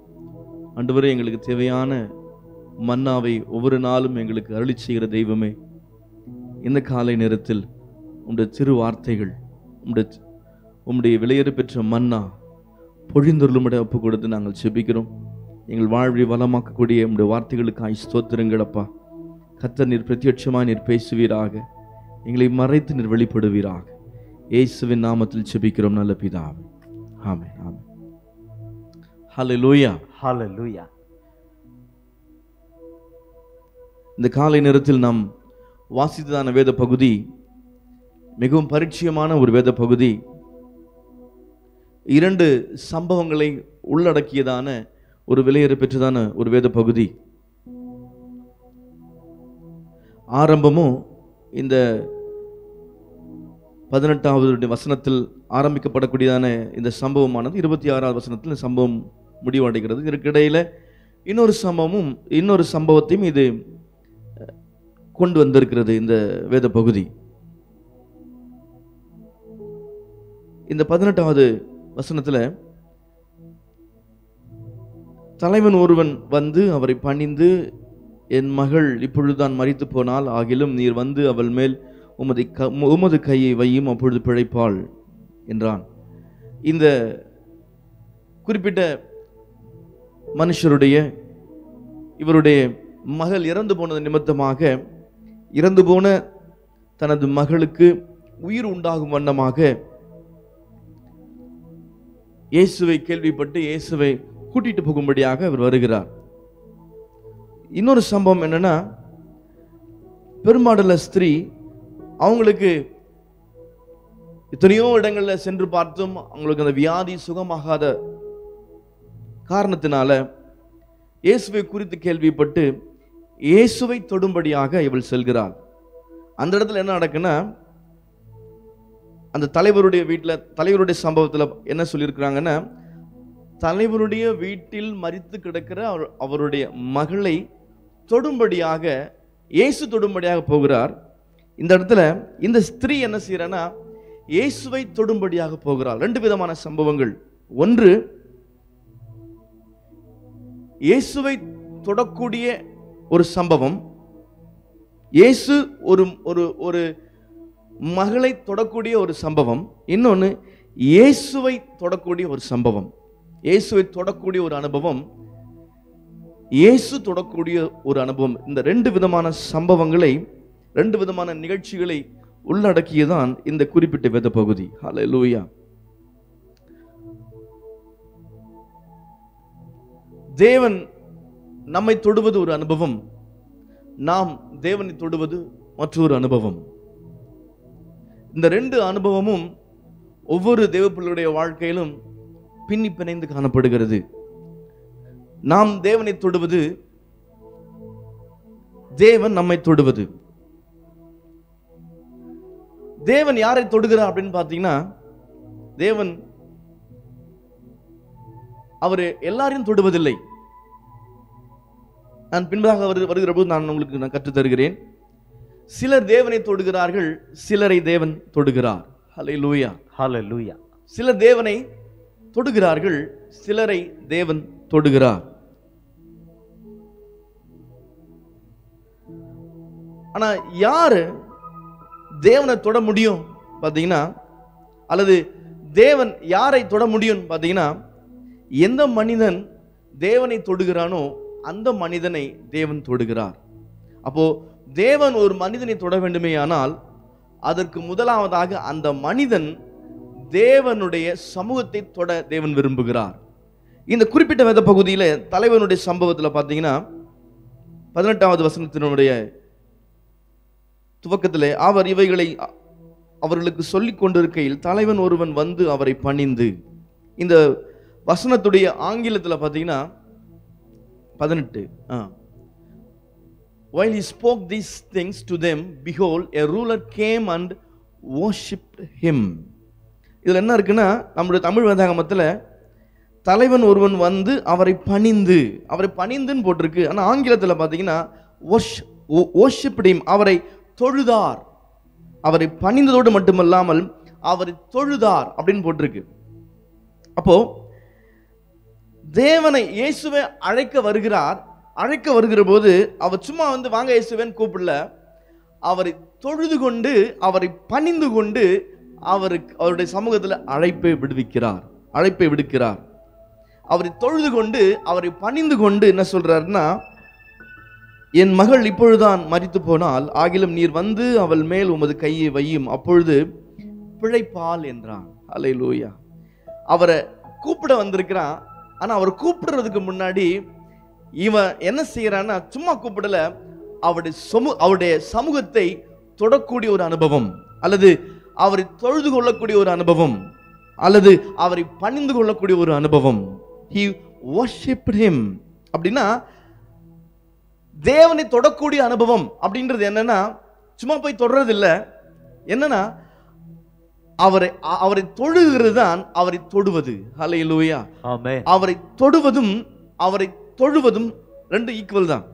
ஆண்டவரே எங்களுக்கு தேவையான மன்னாவை ஒவ்வொரு நாளும் எங்களுக்கு அருளி செய்கிற தெய்வமே இந்த காலை நேரத்தில் உம்முடைய திரு வார்த்தைகள் உம்முடைய உம்முடைய விலையேறு பெற்ற மன்னா பொழிந்தொருளுமிட ஒப்பு கொடுத்து நாங்கள் செபிக்கிறோம் எங்கள் வாழ்வை வளமாக்கக்கூடிய உம்முடைய வார்த்தைகளுக்காய் ஸ்தோத்திரங்கள் அப்பா கர்த்தர் நீர் பிரத்யட்சமாய் நீர் பேசுவீராக எங்களை மறைத்து நீர் வெளிப்படுவீராக இயேசுவின் நாமத்தில் செபிக்கிறோம் நல்ல பிதாவே ஆமென் ஆமென் ஹalleluya ஹalleluya இந்த காலை நேரத்தில் நாம் வாசித்ததான வேத பகுதி மிகவும் பரிச்சயமான ஒரு வேத பகுதி இரண்டு சம்பவங்களை உள்ளடக்கியதான ஒரு விலையேற பெற்றதான ஒரு வேத பகுதி ஆரம்பமும் இந்த பதினெட்டாவது வசனத்தில் ஆரம்பிக்கப்படக்கூடியதான இந்த சம்பவமானது இருபத்தி ஆறாவது வசனத்தில் இந்த சம்பவம் முடிவடைகிறது இதற்கிடையில இன்னொரு சம்பவமும் இன்னொரு சம்பவத்தையும் இது அஹ், கொண்டு வந்திருக்கிறது இந்த வேத பகுதி இந்த பதினெட்டாவது வசனத்துல தலைவன் ஒருவன் வந்து அவரை பணிந்து என் மகள் இப்பொழுதுதான் மரித்து போனால் ஆகிலும் நீர் வந்து அவள் மேல் உமது க உமது கையை வையும் அப்பொழுது பிழைப்பாள் என்றான் இந்த குறிப்பிட்ட மனுஷருடைய இவருடைய மகள் இறந்து போனது நிமித்தமாக இறந்து போன தனது மகளுக்கு உயிர் உண்டாகும் வண்ணமாக இயேசுவை கேள்விப்பட்டு இயேசுவை கூட்டிட்டு போகும்படியாக அவர் வருகிறார் இன்னொரு சம்பவம் என்னன்னா பெரும்பாடுள்ள ஸ்திரீ அவங்களுக்கு எத்தனையோ இடங்கள்ல சென்று பார்த்தும் அவங்களுக்கு அந்த வியாதி சுகமாகாத காரணத்தினால இயேசுவை குறித்து கேள்விப்பட்டு இயேசுவை தொடும்படியாக இவள் செல்கிறாள் அந்த இடத்துல என்ன நடக்குன்னா அந்த தலைவருடைய வீட்டில் தலைவருடைய சம்பவத்தில் என்ன சொல்லியிருக்கிறாங்கன்னா தலைவருடைய வீட்டில் மரித்து கிடக்கிற அவர்- அவருடைய மகளை தொடும்படியாக இயேசு தொடும்படியாக போகிறார் இந்த இடத்துல இந்த ஸ்திரீ என்ன செய்யறான்னா இயேசுவை தொடும்படியாக போகிறாள் ரெண்டு விதமான சம்பவங்கள் ஒன்று இயேசுவை தொடக்கூடிய ஒரு சம்பவம் இயேசு ஒரு ஒரு ஒரு மகளை தொடக்கூடிய ஒரு சம்பவம் இன்னொன்று இயேசுவை தொடக்கூடிய ஒரு சம்பவம் இயேசுவை தொடக்கூடிய ஒரு அனுபவம் இயேசு தொடக்கூடிய ஒரு அனுபவம் இந்த ரெண்டு விதமான சம்பவங்களை ரெண்டு விதமான நிகழ்ச்சிகளை உள்ளடக்கியதான் இந்த குறிப்பிட்ட வேத பகுதி ஹalleluya தேவன் நம்மை தொடுவது ஒரு அனுபவம் நாம் தேவனை தொடுவது மற்றொரு அனுபவம் இந்த ரெண்டு அனுபவமும் ஒவ்வொரு தேவப்பிள்ளையுடைய வாழ்க்கையிலும் பின்னி பிணைந்து காணப்படுகிறது நாம் தேவனை தொடுவது தேவன் நம்மை தொடுவது தேவன் யாரை தொடுகிறார் அப்படின்னு பார்த்தீங்கன்னா தேவன் அவர் எல்லாரையும் தொடுவதில்லை நான் பின்பதாக வரு வருகிற போது நான் உங்களுக்கு நான் கற்றுத் தருகிறேன் சிலர் தேவனை தொடுகிறார்கள் சிலரை தேவன் தொடுகிறார் ஹலை லூயா Hallelujah. சிலர் தேவனை தொடுகிறார்கள் சிலரை தேவன் தொடுகிறார் ஆனா யாரு தேவனை தொட முடியும் பாத்தீங்கன்னா அல்லது தேவன் யாரை தொட முடியும் பாத்தீங்கன்னா எந்த மனிதன் தேவனை தொடுகிறானோ அந்த மனிதனை தேவன் தொடுகிறார் அப்போ தேவன் ஒரு மனிதனை தொட வேண்டுமே ஆனால் அதற்கு முதலாவதாக அந்த மனிதன் தேவனுடைய சமூகத்தை தொட தேவன் விரும்புகிறார் இந்த குறிப்பிட்ட வேத பகுதியில தலைவனுடைய சம்பவத்தில் பார்த்தீங்கன்னா பதினெட்டாவது வசனத்தினுடைய துவக்கத்திலே அவர் இவைகளை அ- அவர்களுக்கு சொல்லிக் கொண்டிருக்கையில் தலைவன் ஒருவன் வந்து அவரை பணிந்து இந்த வசனத்துடைய ஆங்கிலத்தில் பார்த்தீங்கன்னா பதினெட்டு ஆ While he spoke these things to them, behold, a ruler came and worshipped him. இதில் என்ன இருக்குன்னா நம்முடைய தமிழ் வேதாகமத்தில் தலைவன் ஒருவன் வந்து அவரை பணிந்து அவரை பணிந்துன்னு போட்டிருக்கு ஆனால் ஆங்கிலத்தில் பார்த்தீங்கன்னா worshiped him அவரை தொழுதார் அவரை பணிந்ததோடு மட்டுமல்லாமல் அவரை தொழுதார் அப்படின்னு போட்டிருக்கு அப்போ தேவனை இயேசுவை அழைக்க வருகிறார் அழைக்க வருகிற போது அவர் சும்மா வந்து வாங்க இயேசுவேன்னு கூப்பிடல அவரை தொழுது கொண்டு அவரை பணிந்து கொண்டு அவருக்கு அவருடைய சமூகத்தில் அழைப்பை விடுவிக்கிறார் அழைப்பை விடுக்கிறார் அவரை தொழுது கொண்டு அவரை பணிந்து கொண்டு என்ன சொல்றாருன்னா என் மகள் இப்பொழுதுதான் மரித்து போனால் ஆகிலும் நீர் வந்து அவள் மேல் உமது கையை வையும் அப்பொழுது பிழைப்பால் என்றான் அல்லேலூயா அவரை கூப்பிட வந்திருக்கிறான் ஆனா அவர் கூப்பிடுறதுக்கு முன்னாடி இவன் என்ன செய்யறான்னா சும்மா கூப்பிடல அவருடைய சமூ அவருடைய சமூகத்தை தொடக்கூடிய ஒரு அனுபவம் அல்லது அவரை தொழுது கொள்ளக்கூடிய ஒரு அனுபவம் அல்லது அவரை பணிந்து கொள்ளக்கூடிய ஒரு அனுபவம் he worshipped him அப்படின்னா தேவனை தொடக்கூடிய அனுபவம் அப்படின்றது என்னன்னா சும்மா போய் தொடறது இல்ல என்னன்னா அவரை அ- அவரை தொழுகிறது தான் அவரை தொடுவது ஹalleluya Amen. அவரை தொடுவதும் அவரை தொழுவதும் ரெண்டு ஈக்குவல் தான்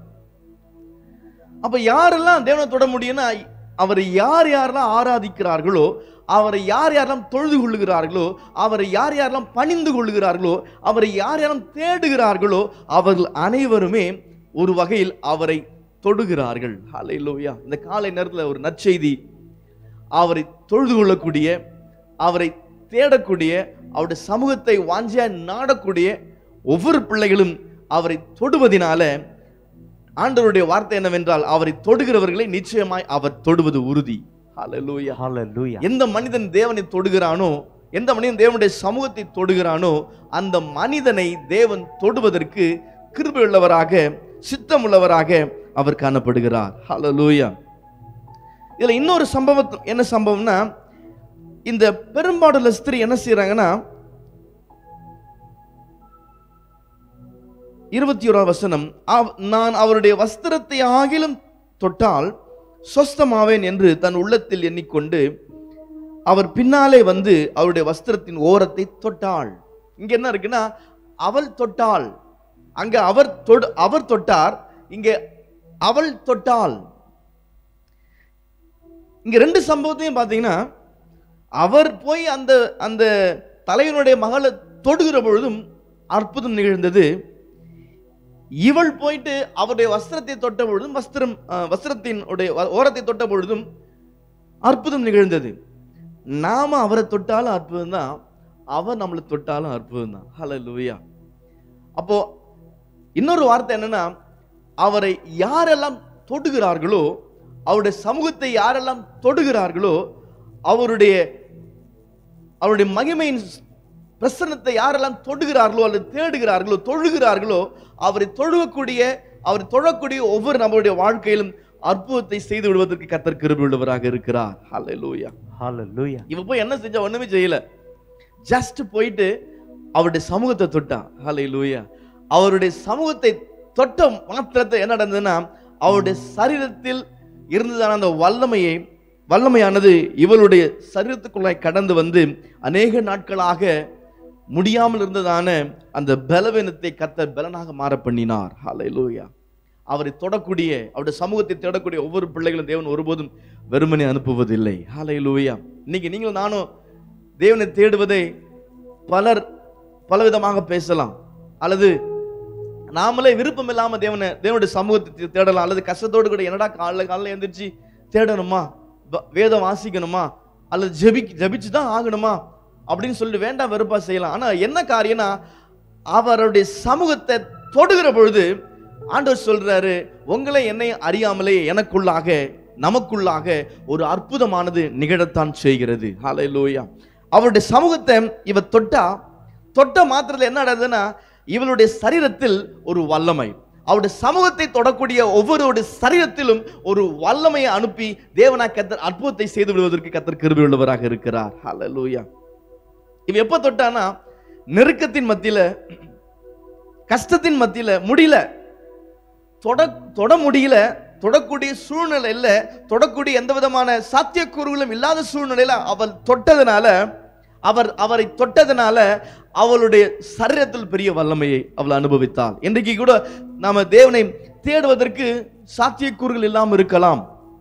அப்ப யாரெல்லாம் தேவனை தொட முடியும்னா அவரை யார் யாரெல்லாம் ஆராதிக்கிறார்களோ அவரை யார் யாரெல்லாம் தொழுது கொள்ளுகிறார்களோ அவரை யார் யாரெல்லாம் பணிந்து கொள்ளுகிறார்களோ அவரை யார் யாரெல்லாம் தேடுகிறார்களோ அவர்கள் அனைவருமே ஒரு வகையில் அவரை தொடுகிறார்கள் ஹalleluya இந்த காலை நேரத்தில் ஒரு நற்செய்தி அவரை தொழுது கொள்ளக்கூடிய அவரை தேடக்கூடிய அவருடைய சமூகத்தை வாஞ்சியா நாடக்கூடிய ஒவ்வொரு பிள்ளைகளும் அவரை தொடுவதினால ஆண்டவருடைய வார்த்தை என்னவென்றால் அவரை தொடுகிறவர்களை நிச்சயமாய் அவர் தொடுவது உறுதி ஹalleluya Hallelujah. எந்த மனிதன் தேவனை தொடுகிறானோ எந்த மனிதன் தேவனுடைய சமூகத்தை தொடுகிறானோ அந்த மனிதனை தேவன் தொடுவதற்கு கிருபை உள்ளவராக சித்தமுள்ளவராக அவர் காணப்படுகிறார் ஹalleluya இதுல இன்னொரு சம்பவம் என்ன சம்பவம்னா இந்த பெரும்பாடுள்ள ஸ்திரீ என்ன செய்றாங்கன்னா இருபத்தி ஓராம் வசனம் அவ்- நான் அவருடைய வஸ்திரத்தை ஆகிலும் தொட்டால் சொஸ்தமாவேன் என்று தன் உள்ளத்தில் எண்ணிக்கொண்டு அவர் பின்னாலே வந்து அவருடைய வஸ்திரத்தின் ஓரத்தை தொட்டாள் இங்க என்ன இருக்குன்னா அவள் தொட்டாள் அங்க அவர் தொடு அவர் தொட்டார் இங்க அவள் தொட்டாள் இங்க ரெண்டு சம்பவத்தையும் பார்த்தீங்கன்னா அவர் போய் அந்த அந்த தலைவனுடைய மகளை தொடுகிற பொழுதும் அற்புதம் நிகழ்ந்தது இவள் போயிட்டு அவருடைய வஸ்திரத்தை தொட்ட பொழுதும் வஸ்திரம் அஹ், வஸ்திரத்தின் உடைய வ- ஓரத்தை தொட்ட பொழுதும் அற்புதம் நிகழ்ந்தது நாம அவரை தொட்டாலும் அற்புதம் தான் அவர் நம்மளை தொட்டாலும் அற்புதம் தான் ஹalleluya அப்போ இன்னொரு வார்த்தை என்னன்னா அவரை யாரெல்லாம் தொடுகிறார்களோ அவருடைய சமூகத்தை யாரெல்லாம் தொடுகிறார்களோ அவருடைய அவருடைய மகிமையின் பிரசன்னத்தை யாரெல்லாம் தொடுகிறார்களோ அல்லது தேடுகிறார்களோ தொழுகிறார்களோ அவரை தொழுவக்கூடிய அவரை தொழக்கூடிய ஒவ்வொரு நம்மளுடைய வாழ்க்கையிலும் அற்புதத்தை செய்து விடுவதற்கு கத்தர் கிருபை உள்ளவராக இருக்கிறார் ஹalleluya Hallelujah. இவ போய் என்ன செஞ்சா ஒண்ணுமே செய்யல ஜஸ்ட் போயிட்டு அவருடைய சமூகத்தை தொட்டான் ஹalleluya அவருடைய சமூகத்தை தொட்ட மாத்திரத்தை என்ன நடந்ததுன்னா அவருடைய சரீரத்தில் இருந்ததான அந்த வல்லமையை வல்லமையானது இவளுடைய சரீரத்துக்குள்ளாய் கடந்து வந்து அநேக நாட்களாக முடியாமல் இருந்ததான அந்த பலவீனத்தை கத்தர் பலனாக மாற பண்ணினார் ஹalleluya அவரை தொடக்கூடிய அவருடைய சமூகத்தை தேடக்கூடிய ஒவ்வொரு பிள்ளைகளும் தேவன் ஒருபோதும் வெறுமனே அனுப்புவதில்லை ஹalleluya இன்னைக்கு நீங்களும் நானும் தேவனை தேடுவதை பலர் பலவிதமாக பேசலாம் அல்லது நாமளே விருப்பம் இல்லாம தேவனை தேவனுடைய சமூகத்தை தேடலாம் அல்லது கஷ்டத்தோடு கூட என்னடா காலைல காலைல எந்திரிச்சு தேடணுமா வ- வேதம் வாசிக்கணுமா அல்லது ஜெபி ஜெபிச்சு தான் ஆகணுமா அப்படின்னு சொல்லிட்டு வேண்டாம் வெறுப்பா செய்யலாம் ஆனா என்ன காரியம்னா அவருடைய சமூகத்தை தொடுகிற பொழுது ஆண்டவர் சொல்றாரு உங்களை என்னை அறியாமலே எனக்குள்ளாக நமக்குள்ளாக ஒரு அற்புதமானது நிகழத்தான் செய்கிறது ஹalleluya அவருடைய சமூகத்தை இவ தொட்டா தொட்ட மாத்திரத்தில் என்ன நடந்ததுன்னா இவளுடைய சரீரத்தில் ஒரு வல்லமை அவருடைய சமூகத்தை தொடக்கூடிய ஒவ்வொருவருடைய சரீரத்திலும் ஒரு வல்லமையை அனுப்பி தேவனா கத்தர் அற்புதத்தை செய்து விடுவதற்கு கத்தர் கிருபை உள்ளவராக இருக்கிறார் ஹalleluya இவ எப்ப தொட்டானா நெருக்கத்தின் மத்தியில கஷ்டத்தின் மத்தியில முடியல தொட தொட முடியல தொடக்கூடிய சூழ்நிலை இல்ல தொடக்கூடிய எந்த விதமான சாத்தியக்கூறுகளும் இல்லாத சூழ்நிலையில அவள் தொட்டதுனால அவர் அவரை தொட்டதுனால அவளுடைய சரீரத்தில் பெரிய வல்லமையை அவள் அனுபவித்தாள் இன்றைக்கு கூட நாம தேவனை தேடுவதற்கு சாத்தியக்கூறுகள் இல்லாமல் இருக்கலாம்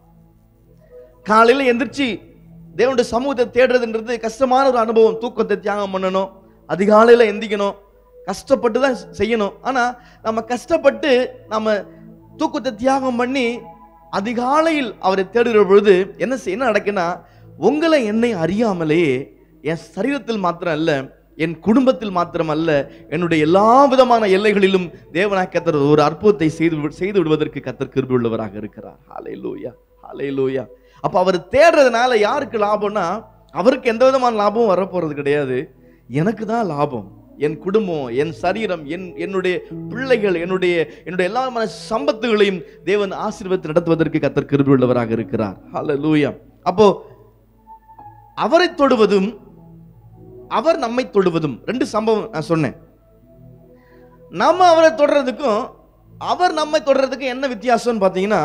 காலையில எந்திரிச்சு தேவனுடைய சமூகத்தை தேடுறதுன்றது கஷ்டமான ஒரு அனுபவம் தூக்கத்தை தியாகம் பண்ணணும் அதிகாலையில எந்திக்கணும் கஷ்டப்பட்டு தான் செய்யணும் ஆனா நம்ம கஷ்டப்பட்டு நம்ம தூக்கத்தை தியாகம் பண்ணி அதிகாலையில் அவரை தேடுகிற பொழுது என்ன செய்- என்ன நடக்குன்னா உங்களை என்னை அறியாமலேயே என் சரீரத்தில் மாத்திரம் அல்ல என் குடும்பத்தில் மாத்திரம் அல்ல என்னுடைய எல்லா விதமான எல்லைகளிலும் தேவனாய் கத்தர் ஒரு அற்புதத்தை செய்து விடு- செய்து விடுவதற்கு கத்தர் கிருபை உள்ளவராக இருக்கிறார் ஹalleluya ஹalleluya அப்ப அவர் தேடுறதுனால யாருக்கு லாபம்னா அவருக்கு எந்த விதமான லாபமும் வரப்போறது கிடையாது எனக்கு தான் லாபம் என் குடும்பம் என் சரீரம் என் என்னுடைய பிள்ளைகள் என்னுடைய என்னுடைய எல்லா விதமான சம்பத்துகளையும் தேவன் ஆசீர்வத்தை நடத்துவதற்கு கத்தர் கிருபை உள்ளவராக இருக்கிறார் ஹalleluya அப்போ அவரை தொடுவதும் அவர் நம்மை தொடுவதும் ரெண்டு சம்பவம் நான் சொன்னேன் நம்ம அவரை தொடர்றதுக்கும் அவர் நம்மை தொடர்றதுக்கும் என்ன வித்தியாசம்னு பார்த்தீங்கன்னா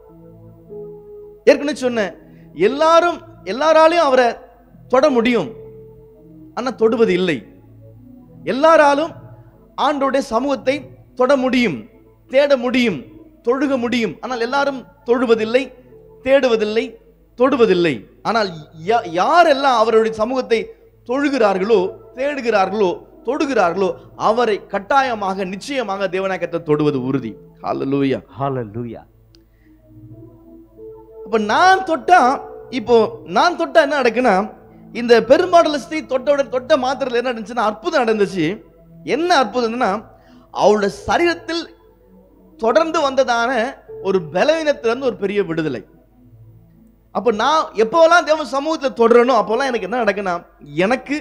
ஏற்கனவே சொன்னேன் எல்லாரும் எல்லாராலையும் அவரை தொட முடியும் ஆனா தொடுவது இல்லை எல்லாராலும் ஆண்டோடைய சமூகத்தை தொட முடியும் தேட முடியும் தொழுக முடியும் ஆனால் எல்லாரும் தொழுவதில்லை தேடுவதில்லை தொடுவதில்லை ஆனால் யா- யாரெல்லாம் அவருடைய சமூகத்தை தொழுகிறார்களோ தேடுகிறார்களோ தொடுகிறார்களோ அவரை கட்டாயமாக நிச்சயமாக தேவனாக்கத்தை தொடுவது உறுதி ஹalleluya Hallelujah. அப்ப நான் தொட்டா இப்போ நான் தொட்டா என்ன நடக்குன்னா இந்த பெரும்பாடலஸ்தி தொட்ட தொட்ட மாத்திரத்தில் என்ன நடந்துச்சுன்னா அற்புதம் நடந்துச்சு என்ன அற்புதம்னா அவளோட சரீரத்தில் தொடர்ந்து வந்ததான ஒரு பலவீனத்திலிருந்து ஒரு பெரிய விடுதலை அப்ப நான் எப்போவெல்லாம் தேவ சமூகத்தில் தொடரணும் அப்போல்லாம் எனக்கு என்ன நடக்குன்னா எனக்கு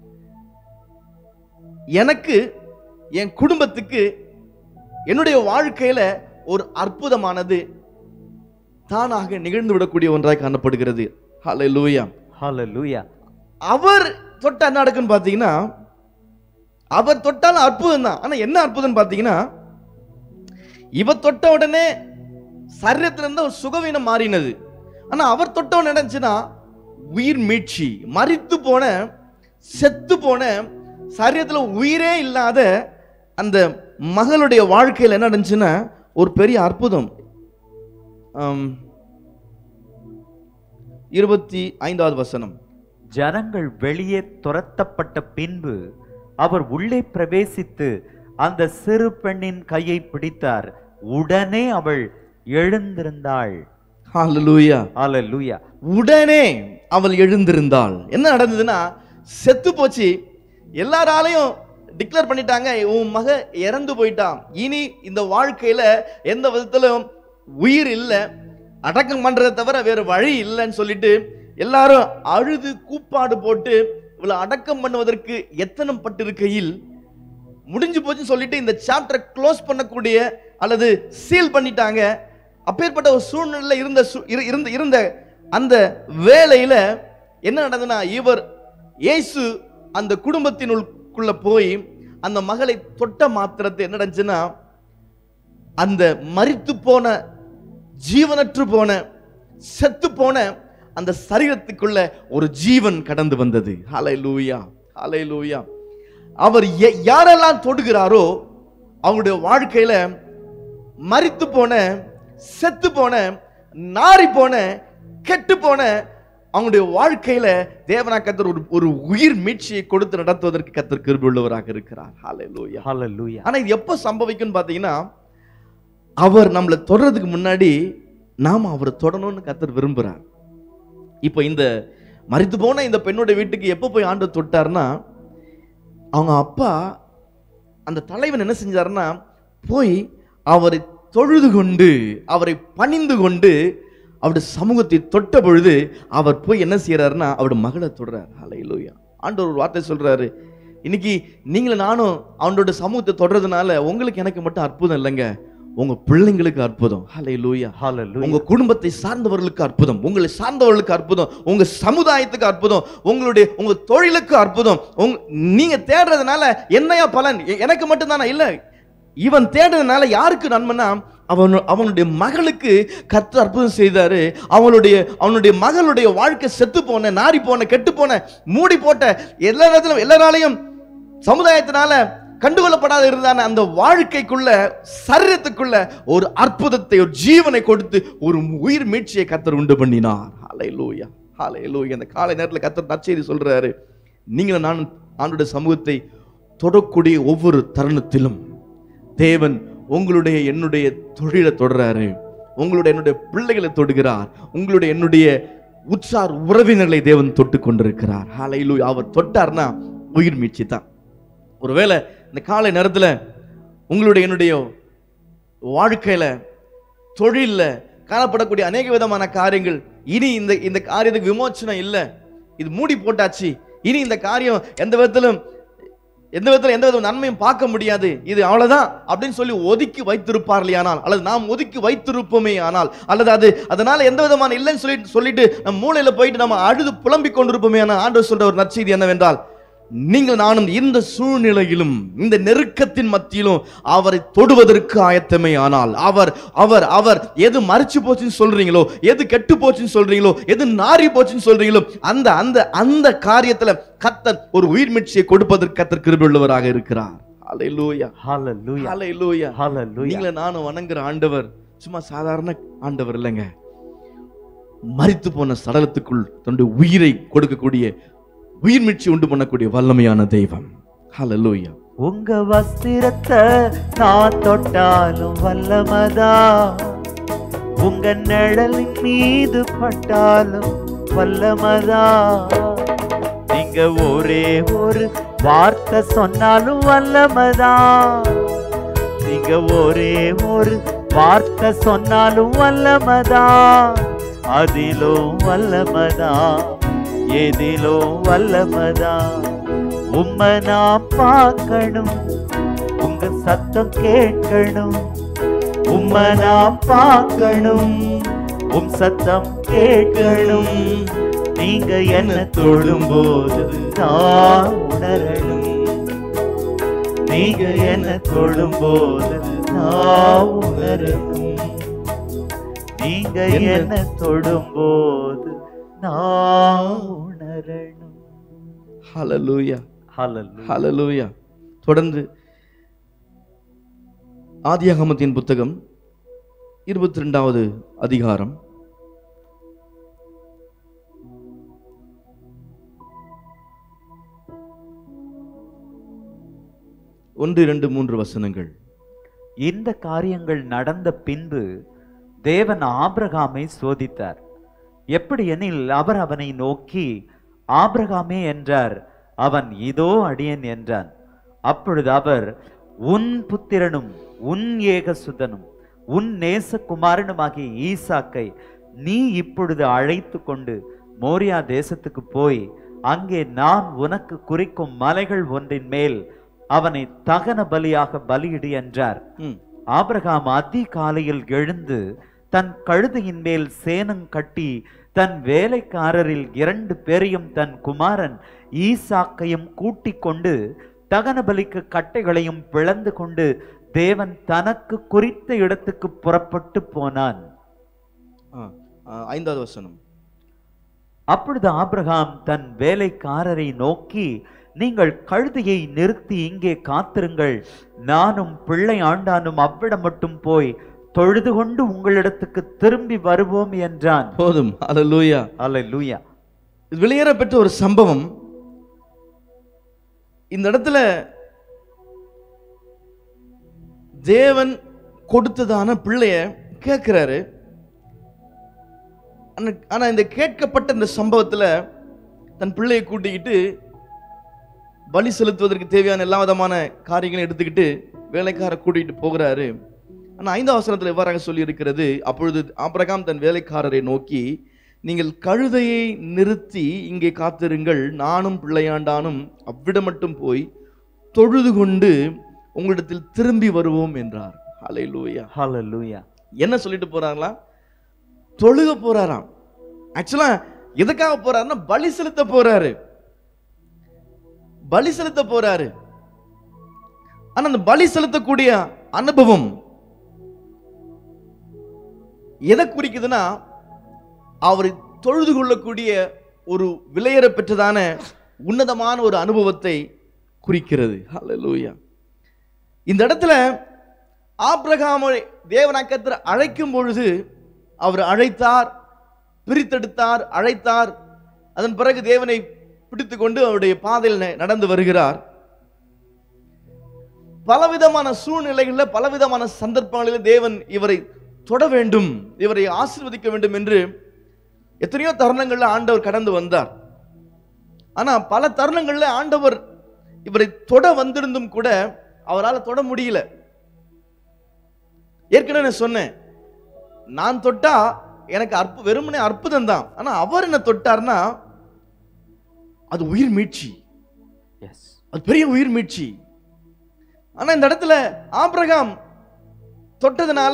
எனக்கு என் குடும்பத்துக்கு என்னுடைய வாழ்க்கையில ஒரு அற்புதமானது தானாக நிகழ்ந்து விடக்கூடிய ஒன்றாய் காணப்படுகிறது ஹalleluya Hallelujah. அவர் தொட்டா என்ன நடக்குன்னு பார்த்தீங்கன்னா அவர் தொட்டாலும் அற்புதம் தான் ஆனா என்ன அற்புதம் பார்த்தீங்கன்னா இவ தொட்ட உடனே சரீரத்துல இருந்து ஒரு சுகவீனம் மாறினது ஆனா அவர் தொட்ட உடனே நினைச்சுன்னா உயிர் மீட்சி மரித்து போன செத்து போன சரீரத்துல உயிரே இல்லாத அந்த மகளுடைய வாழ்க்கையில் என்ன நடந்துச்சுன்னா ஒரு பெரிய அற்புதம் ஆம், இருபத்தி ஐந்தாவது வசனம் ஜனங்கள் வெளியே துரத்தப்பட்ட பின்பு அவர் உள்ளே பிரவேசித்து அந்த சிறு பெண்ணின் கையை பிடித்தார் உடனே அவள் எழுந்திருந்தாள் ஹalleluya Hallelujah. உடனே அவள் எழுந்திருந்தாள் என்ன நடந்ததுன்னா செத்து போச்சு எல்லாராலையும் டிக்ளேர் பண்ணிட்டாங்க உன் மக இறந்து போயிட்டான் இனி இந்த வாழ்க்கையில எந்த விதத்திலும் உயிர் இல்லை அடக்கம் பண்றதை தவிர வேற வழி இல்லைன்னு சொல்லிட்டு எல்லாரும் அழுது கூப்பாடு போட்டு இவளை அடக்கம் பண்ணுவதற்கு எத்தனம் பட்டிருக்கையில் முடிஞ்சு போச்சுன்னு சொல்லிட்டு இந்த சாப்டரை க்ளோஸ் பண்ணக்கூடிய அல்லது சீல் பண்ணிட்டாங்க அப்பேற்பட்ட ஒரு சூழ்நிலையில இருந்த சு- இரு- இருந்த இருந்த அந்த வேலையில என்ன நடந்ததுன்னா இவர் இயேசு அந்த குடும்பத்தினுக்குள்ள போய் அந்த மகளை தொட்ட மாத்திரத்தை என்ன நடந்துச்சுன்னா அந்த மரித்து போன ஜீவனற்று போன செத்து போன அந்த சரீரத்துக்குள்ள ஒரு ஜீவன் கடந்து வந்தது ஹalleluya ஹalleluya அவர் எ- யாரெல்லாம் தொடுகிறாரோ அவங்களுடைய வாழ்க்கையில மரித்து போன செத்து போன நாறி போன கெட்டு போன அவங்களுடைய வாழ்க்கையில தேவனா கத்தர் ஒரு ஒரு உயிர் மீட்சியை கொடுத்து நடத்துவதற்கு கத்தர் கிருபை உள்ளவராக இருக்கிறார் ஹalleluya Hallelujah. ஆனா இது எப்போ சம்பவிக்கும்னு பாத்தீங்கன்னா அவர் நம்மளை தொடறதுக்கு முன்னாடி நாம அவரை தொடணும்னு கத்தர் விரும்புறார் இப்போ இந்த மரித்து போன இந்த பெண்ணோட வீட்டுக்கு எப்போ போய் ஆண்டு தொட்டார்னா அவங்க அப்பா அந்த தலைவன் என்ன செஞ்சாருன்னா போய் அவரை தொழுது கொண்டு அவரை பணிந்து கொண்டு அவருடைய சமூகத்தை தொட்ட பொழுது அவர் போய் என்ன செய்யறாருன்னா அவருடைய மகளை தொடுறார் ஹalleluya ஆண்டவர் ஒரு வார்த்தை சொல்றாரு இன்னைக்கு நீங்களும் நானும் அவனோட சமூகத்தை தொடர்றதுனால உங்களுக்கு எனக்கு மட்டும் அற்புதம் இல்லைங்க உங்க பிள்ளைங்களுக்கு அற்புதம் ஹalleluya Hallelujah. உங்க குடும்பத்தை சார்ந்தவர்களுக்கு அற்புதம் உங்களை சார்ந்தவர்களுக்கு அற்புதம் உங்க சமுதாயத்துக்கு அற்புதம் உங்களுடைய உங்க தொழிலுக்கு அற்புதம் உங்க நீங்க தேடுறதுனால என்னையா பலன் எ- எனக்கு மட்டும் தானே இல்ல இவன் தேடுறதுனால யாருக்கு நன்மைனா அவன் அவனுடைய மகளுக்கு கர்த்தர் அற்புதம் செய்தாரு அவனுடைய அவனுடைய மகளுடைய வாழ்க்கை செத்து போன நாரி போன கெட்டு போன மூடி போட்ட எல்லா நேரத்திலும் எல்லாராலையும் சமுதாயத்தினால கண்டுகொள்ளப்படாத இருந்தான அந்த வாழ்க்கைக்குள்ள சரீரத்துக்குள்ள ஒரு அற்புதத்தை ஒரு ஜீவனை கொடுத்து ஒரு உயிர் மீட்சியை கத்தர் உண்டு பண்ணினார் ஹalleluya ஹalleluya அந்த காலை நேரத்தில் கத்தர் நற்செய்தி சொல்றாரு நீங்களும் நான் ஆண்டுடைய சமூகத்தை தொடக்கூடிய ஒவ்வொரு தருணத்திலும் தேவன் உங்களுடைய என்னுடைய தொழிலை தொடராரு உங்களுடைய என்னுடைய பிள்ளைகளை தொடுகிறார் உங்களுடைய என்னுடைய உற்றார் உறவினர்களை தேவன் தொட்டு கொண்டிருக்கிறார் ஹalleluya அவர் தொட்டார்னா உயிர் மீட்சி தான் ஒருவேளை இந்த காலை நேரத்தில் உங்களுடைய என்னுடைய வாழ்க்கையில தொழில்ல காணப்படக்கூடிய அநேக விதமான காரியங்கள் இனி இந்த இந்த காரியத்துக்கு விமோச்சனம் இல்லை இது மூடி போட்டாச்சு இனி இந்த காரியம் எந்த விதத்திலும் எந்த விதத்தில் எந்த வித நன்மையும் பார்க்க முடியாது இது அவ்வளவுதான் அப்படின்னு சொல்லி ஒதுக்கி வைத்திருப்பார்களே ஆனால் அல்லது நாம் ஒதுக்கி வைத்திருப்போமே ஆனால் அல்லது அது அதனால எந்த விதமான இல்லைன்னு சொல்லிட்டு சொல்லிட்டு நம்ம மூலையில போயிட்டு நம்ம அழுது புலம்பிக் கொண்டிருப்போமே ஆனால் ஆண்டவர் சொல்ற ஒரு நற்செய்தி என்னவென்றால் நீங்கள் நானும் இந்த சூழ்நிலையிலும் இந்த நெருக்கத்தின் மத்தியிலும் அவரை தொடுவதற்கு ஆயத்தமே ஆனால் அவர் அவர் அவர் எது மறைச்சு போச்சுன்னு சொல்றீங்களோ எது கெட்டு போச்சுன்னு சொல்றீங்களோ எது நாறி போச்சுன்னு சொல்றீங்களோ அந்த அந்த அந்த காரியத்துல கத்தர் ஒரு உயிர் மீட்சியை கொடுப்பதற்கு கத்தர் கிருபையுள்ளவராக இருக்கிறார் ஹalleluya Hallelujah. ஹalleluya. Hallelujah. நீங்கள நானும் வணங்குற ஆண்டவர் சும்மா சாதாரண ஆண்டவர் இல்லைங்க மரித்து போன சடலத்துக்குள் தன்னுடைய உயிரை கொடுக்கக்கூடிய உயிர் மீட்சி உண்டு பண்ணக்கூடிய வல்லமையான தெய்வம் ஹalleluya உங்க வஸ்திரத்தை நான் தொட்டாலும் வல்லமதா உங்க நிழலின் மீது பட்டாலும் வல்லமதா நீங்க ஒரே ஒரு வார்த்தை சொன்னாலும் வல்லமதா நீங்க ஒரே ஒரு வார்த்தை சொன்னாலும் வல்லமதா அதிலும் வல்லமதா எதிலும் வல்லமதா உம்மை நான் பார்க்கணும் உங்க சத்தம் கேட்கணும் உம்மை நான் பார்க்கணும் உம் சத்தம் கேட்கணும் நீங்க என்ன தொடும்போது நான் உணரணும் நீங்க என்ன தொடும்போது நான் உணரணும் நீங்க என்ன தொடும்போது நான் உணரணும் ஹalleluya ஹalleluya ஹalleluya தொடர்ந்து ஆதியாகமத்தின் புத்தகம் இருபத்தி ரெண்டாவது அதிகாரம் ஒன்று இரண்டு மூன்று வசனங்கள் இந்த காரியங்கள் நடந்த பின்பு தேவன் ஆபிரகாமை சோதித்தார் எப்படி எனில் அவர் அவனை நோக்கி ஆபிரகாமே என்றார் அவன் இதோ அடியேன் என்றான் அப்பொழுது அவர் உன் புத்திரனும் உன் ஏகசுதனும் உன் நேசகுமாரனுமாகிய ஈசாக்கை நீ இப்பொழுது அழைத்து கொண்டு மோரியா தேசத்துக்கு போய் அங்கே நான் உனக்கு குறிக்கும் மலைகள் ஒன்றின் மேல் அவனை தகன பலியாக பலியிடு என்றார் ம் ஆபிரகாம் அதிகாலையில் எழுந்து தன் கழுதையின் மேல் சேனம் கட்டி தன் வேலைக்காரரில் இரண்டு பேரையும் தன் குமாரன் ஈசாக்கையும் கூட்டிக் கொண்டு தகன பலிக்கு கட்டைகளையும் பிளந்து கொண்டு தேவன் தனக்கு குறித்த இடத்துக்கு புறப்பட்டு போனான் ஆ, ஆ, ஐந்தாவது வசனம் அப்பொழுது ஆபிரகாம் தன் வேலைக்காரரை நோக்கி நீங்கள் கழுதையை நிறுத்தி இங்கே காத்திருங்கள் நானும் பிள்ளை ஆண்டானும் அவ்விடம் மட்டும் போய் தொழுது கொண்டு உங்களிடத்துக்கு திரும்பி வருவோம் என்றான் போதும் ஹalleluya அல்லேலூயா இது வெளியேற பெற்ற ஒரு சம்பவம் இந்த இடத்துல தேவன் கொடுத்ததான பிள்ளைய கேட்கிறாரு ஆனா- ஆனா இந்த கேட்கப்பட்ட இந்த சம்பவத்துல தன் பிள்ளையை கூட்டிக்கிட்டு பலி செலுத்துவதற்கு தேவையான எல்லா விதமான காரியங்களையும் எடுத்துக்கிட்டு வேலைக்கார கூட்டிகிட்டு போகிறாரு ஆனா ஐந்தாம் வசனத்தில் எவ்வாறாக சொல்லி இருக்கிறது அப்பொழுது ஆபிரகாம் தன் வேலைக்காரரை நோக்கி நீங்கள் கழுதையை நிறுத்தி இங்கே காத்திருங்கள் நானும் பிள்ளையாண்டானும் அவ்விடம் மட்டும் போய் தொழுது கொண்டு உங்களிடத்தில் திரும்பி வருவோம் என்றார் ஹalleluya ஹalleluya என்ன சொல்லிட்டு போறாங்களா தொழுக போறாராம் ஆக்சுவலா எதுக்காக போறாருன்னா பலி செலுத்த போறாரு பலி செலுத்த போறாரு ஆனா அந்த பலி செலுத்தக்கூடிய அனுபவம் எதை குறிக்குதுன்னா அவர் தொழுது கொள்ளக்கூடிய ஒரு விலையேற பெற்றதான உன்னதமான ஒரு அனுபவத்தை குறிக்கிறது ஹalleluya இந்த இடத்துல ஆபிரகாமை தேவனாக்கத்தில் அழைக்கும் பொழுது அவர் அழைத்தார் பிரித்தெடுத்தார் அழைத்தார் அதன் பிறகு தேவனை பிடித்துக் கொண்டு அவருடைய பாதையில் ந- நடந்து வருகிறார் பலவிதமான சூழ்நிலைகளில் பலவிதமான சந்தர்ப்பங்களில் தேவன் இவரை தொட வேண்டும் இவரை ஆசீர்வதிக்க வேண்டும் என்று எத்தனையோ தருணங்கள்ல ஆண்டவர் கடந்து வந்தார் ஆனா பல தருணங்கள்ல ஆண்டவர் இவரை தொட வந்திருந்தும் கூட அவரால் தொட முடியல ஏற்கனவே நான் சொன்னேன் நான் தொட்டா எனக்கு அற்பு வெறுமனே அற்புதம் தான் ஆனா அவர் என்ன தொட்டார்னா அது உயிர் மீட்சி எஸ் அது பெரிய உயிர் மீட்சி ஆனா இந்த இடத்துல ஆபிரகாம் தொட்டதுனால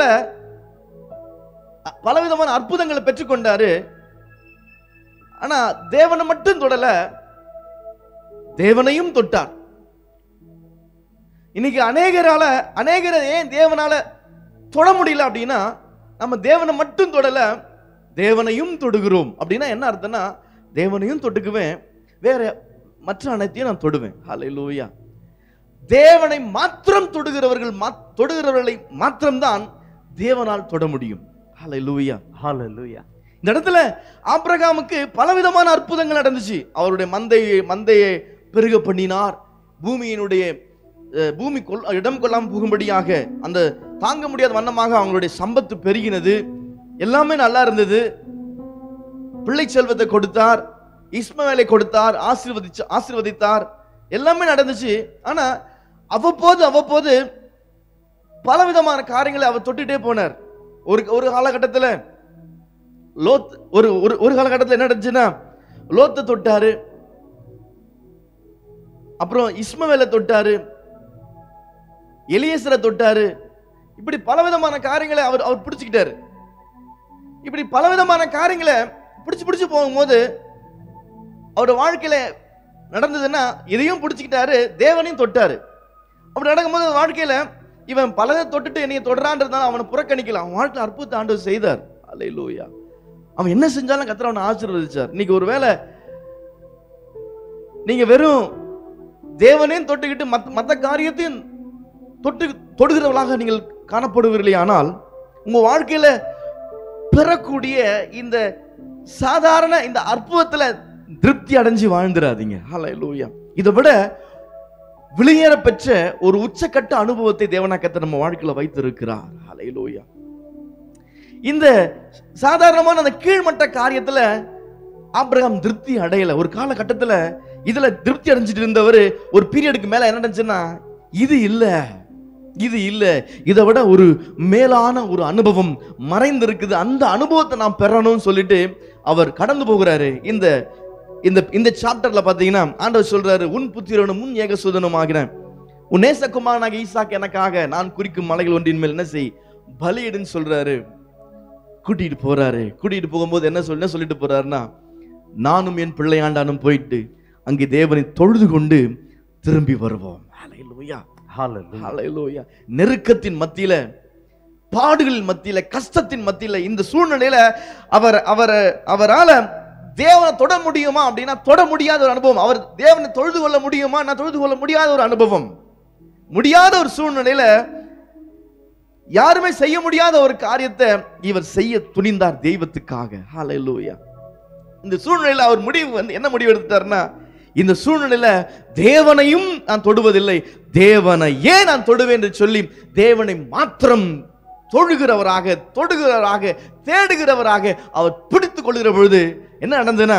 அ- பலவிதமான அற்புதங்களை பெற்றுக்கொண்டாரு ஆனா தேவனை மட்டும் தொடல தேவனையும் தொட்டார் இன்னைக்கு அநேகரால அநேகரை ஏன் தேவனால தொட முடியல அப்படின்னா நம்ம தேவனை மட்டும் தொடல தேவனையும் தொடுகிறோம் அப்படின்னா என்ன அர்த்தம்னா தேவனையும் தொட்டுக்குவேன் வேற மற்ற அனைத்தையும் நான் தொடுவேன் ஹalleluya தேவனை மாத்திரம் தொடுகிறவர்கள் மா- தொடுகிறவர்களை மாத்திரம்தான் தேவனால் தொட முடியும் ஹalleluya ஹalleluya இந்த இடத்துல ஆபிரகாமுக்கு பலவிதமான அற்புதங்கள் நடந்துச்சு அவருடைய மந்தையை மந்தையை பெருக பண்ணினார் பூமியினுடைய அஹ், பூமி கொள் இடம் கொள்ளாமல் போகும்படியாக அந்த தாங்க முடியாத வண்ணமாக அவங்களுடைய சம்பத்து பெருகினது எல்லாமே நல்லா இருந்தது பிள்ளை செல்வத்தை கொடுத்தார் இஸ்மவேலை கொடுத்தார் ஆசீர்வதிச்சு ஆசீர்வதித்தார் எல்லாமே நடந்துச்சு ஆனா அவ்வப்போது அவ்வப்போது பலவிதமான காரியங்களை அவர் தொட்டுட்டே போனார் ஒரு ஒரு காலகட்டத்தில் லோத் ஒரு ஒரு ஒரு காலகட்டத்தில் என்ன நடந்துச்சுன்னா லோத்தை தொட்டாரு அப்புறம் இஸ்மவேலை தொட்டாரு எலியேசரை தொட்டாரு இப்படி பலவிதமான காரியங்களை அவர் அவர் பிடிச்சுக்கிட்டாரு இப்படி பலவிதமான காரியங்களை பிடிச்சு பிடிச்சு போகும்போது அவரோட வாழ்க்கையில நடந்ததுன்னா இதையும் பிடிச்சுக்கிட்டாரு தேவனையும் தொட்டாரு அப்படி நடக்கும்போது வாழ்க்கையில இவன் பலதை தொட்டுட்டு என்னைய தொடரான்றதுனால அவனை புறக்கணிக்கல அவன் வாழ்க்கையில அற்புத ஆண்டவர் செய்தார் அல்லேலூயா அவன் என்ன செஞ்சாலும் கத்திர அவனை ஆசீர்வதிச்சார் இன்னைக்கு ஒருவேளை நீங்க வெறும் தேவனையும் தொட்டுக்கிட்டு மத்த மத்த காரியத்தையும் தொட்டு தொடுகிறவர்களாக நீங்கள் காணப்படுவீர்களே ஆனால் உங்க வாழ்க்கையில பெறக்கூடிய இந்த சாதாரண இந்த அற்புதத்துல திருப்தி அடைஞ்சு வாழ்ந்துடாதீங்க ஹalleluya இதை விட வெளியேற பெற்ற ஒரு உச்சக்கட்ட அனுபவத்தை தேவனாக்கத்தை நம்ம வாழ்க்கையில வைத்திருக்கிறார் ஹalleluya இந்த சாதாரணமான அந்த கீழ்மட்ட காரியத்துல ஆபிரகாம் திருப்தி அடையல ஒரு காலகட்டத்துல இதுல திருப்தி அடைஞ்சிட்டு இருந்தவர் ஒரு பீரியடுக்கு மேல என்ன நடந்துச்சுன்னா இது இல்ல இது இல்ல இதை விட ஒரு மேலான ஒரு அனுபவம் மறைந்து இருக்குது அந்த அனுபவத்தை நான் பெறணும்னு சொல்லிட்டு அவர் கடந்து போகிறாரு இந்த இந்த இந்த சாப்டர்ல பாத்தீங்கன்னா ஆண்டவர் சொல்றாரு உன் புத்திரனும் உன் ஏகசுதனும் ஆகிறேன் உன் நேசகுமாரனாக ஈசாக்கு எனக்காக நான் குறிக்கும் மலைகள் ஒன்றின் மேல் என்ன செய் பலியிடுன்னு சொல்றாரு கூட்டிட்டு போறாரு கூட்டிட்டு போகும்போது என்ன சொல்ல என்ன சொல்லிட்டு போறாருன்னா நானும் என் பிள்ளையாண்டானும் போயிட்டு அங்கே தேவனை தொழுது கொண்டு திரும்பி வருவோம் ஹalleluya Hallelujah. ஹalleluya நெருக்கத்தின் மத்தியில பாடுகளின் மத்தியில கஷ்டத்தின் மத்தியில இந்த சூழ்நிலையில அவர் அவர் அவரால தேவனை தொட முடியுமா அப்படின்னா தொட முடியாத ஒரு அனுபவம் அவர் தேவனை தொழுது கொள்ள முடியுமா நான் தொழுது கொள்ள முடியாத ஒரு அனுபவம் முடியாத ஒரு சூழ்நிலையில யாருமே செய்ய முடியாத ஒரு காரியத்தை இவர் செய்ய துணிந்தார் தெய்வத்துக்காக ஹalleluya இந்த சூழ்நிலையில அவர் முடிவு வந்து என்ன முடிவு எடுத்தாருன்னா இந்த சூழ்நிலையில தேவனையும் நான் தொடுவதில்லை தேவனையே நான் தொடுவேன் என்று சொல்லி தேவனை மாத்திரம் தொழுகிறவராக தொடுகிறவராக தேடுகிறவராக அவர் பிடித்துக் கொள்கிற பொழுது என்ன நடந்ததுன்னா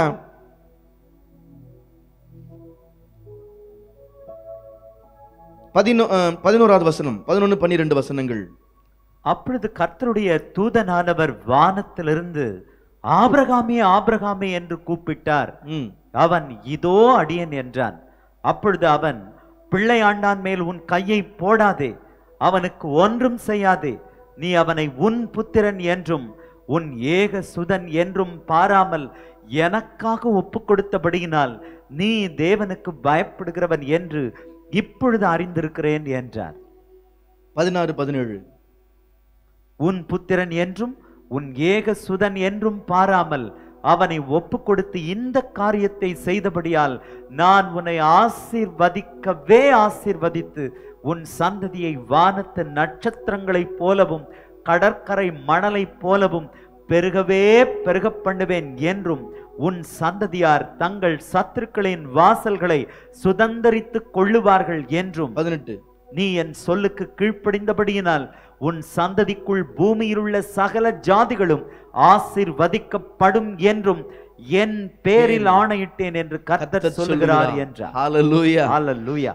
பதினோ அஹ், பதினோராவது வசனம் பதினொன்னு பன்னிரெண்டு வசனங்கள் அப்பொழுது கர்த்தருடைய தூதனானவர் வானத்திலிருந்து ஆபிரகாமே ஆபிரகாமே என்று கூப்பிட்டார் ம் அவன் இதோ அடியேன் என்றான் அப்பொழுது அவன் பிள்ளை ஆண்டான் மேல் உன் கையை போடாதே அவனுக்கு ஒன்றும் செய்யாதே நீ அவனை உன் புத்திரன் என்றும் உன் ஏக சுதன் என்றும் பாராமல் எனக்காக ஒப்பு கொடுத்தபடியினால் நீ தேவனுக்கு பயப்படுகிறவன் என்று இப்பொழுது அறிந்திருக்கிறேன் என்றார் பதினாறு பதினேழு உன் புத்திரன் என்றும் உன் ஏக சுதன் என்றும் பாராமல் அவனை ஒப்பு கொடுத்து இந்த காரியத்தை செய்தபடியால் நான் உன்னை ஆசீர்வதிக்கவே ஆசீர்வதித்து உன் சந்ததியை வானத்து நட்சத்திரங்களைப் போலவும் கடற்கரை மணலைப் போலவும் பெருகவே பெருகப் பண்ணுவேன் என்றும் உன் சந்ததியார் தங்கள் சத்துருக்களின் வாசல்களை சுதந்தரித்துக் கொள்ளுவார்கள் என்றும் பதினெட்டு நீ என் சொல்லுக்கு கீழ்ப்படிந்தபடியினால் உன் சந்ததிக்குள் பூமியிலுள்ள சகல ஜாதிகளும் ஆசீர்வதிக்கப்படும் என்றும் என் பேரில் ஆணையிட்டேன் என்று கர்த்தர் சொல்லுகிறார் என்றார் ஹalleluya ஹalleluya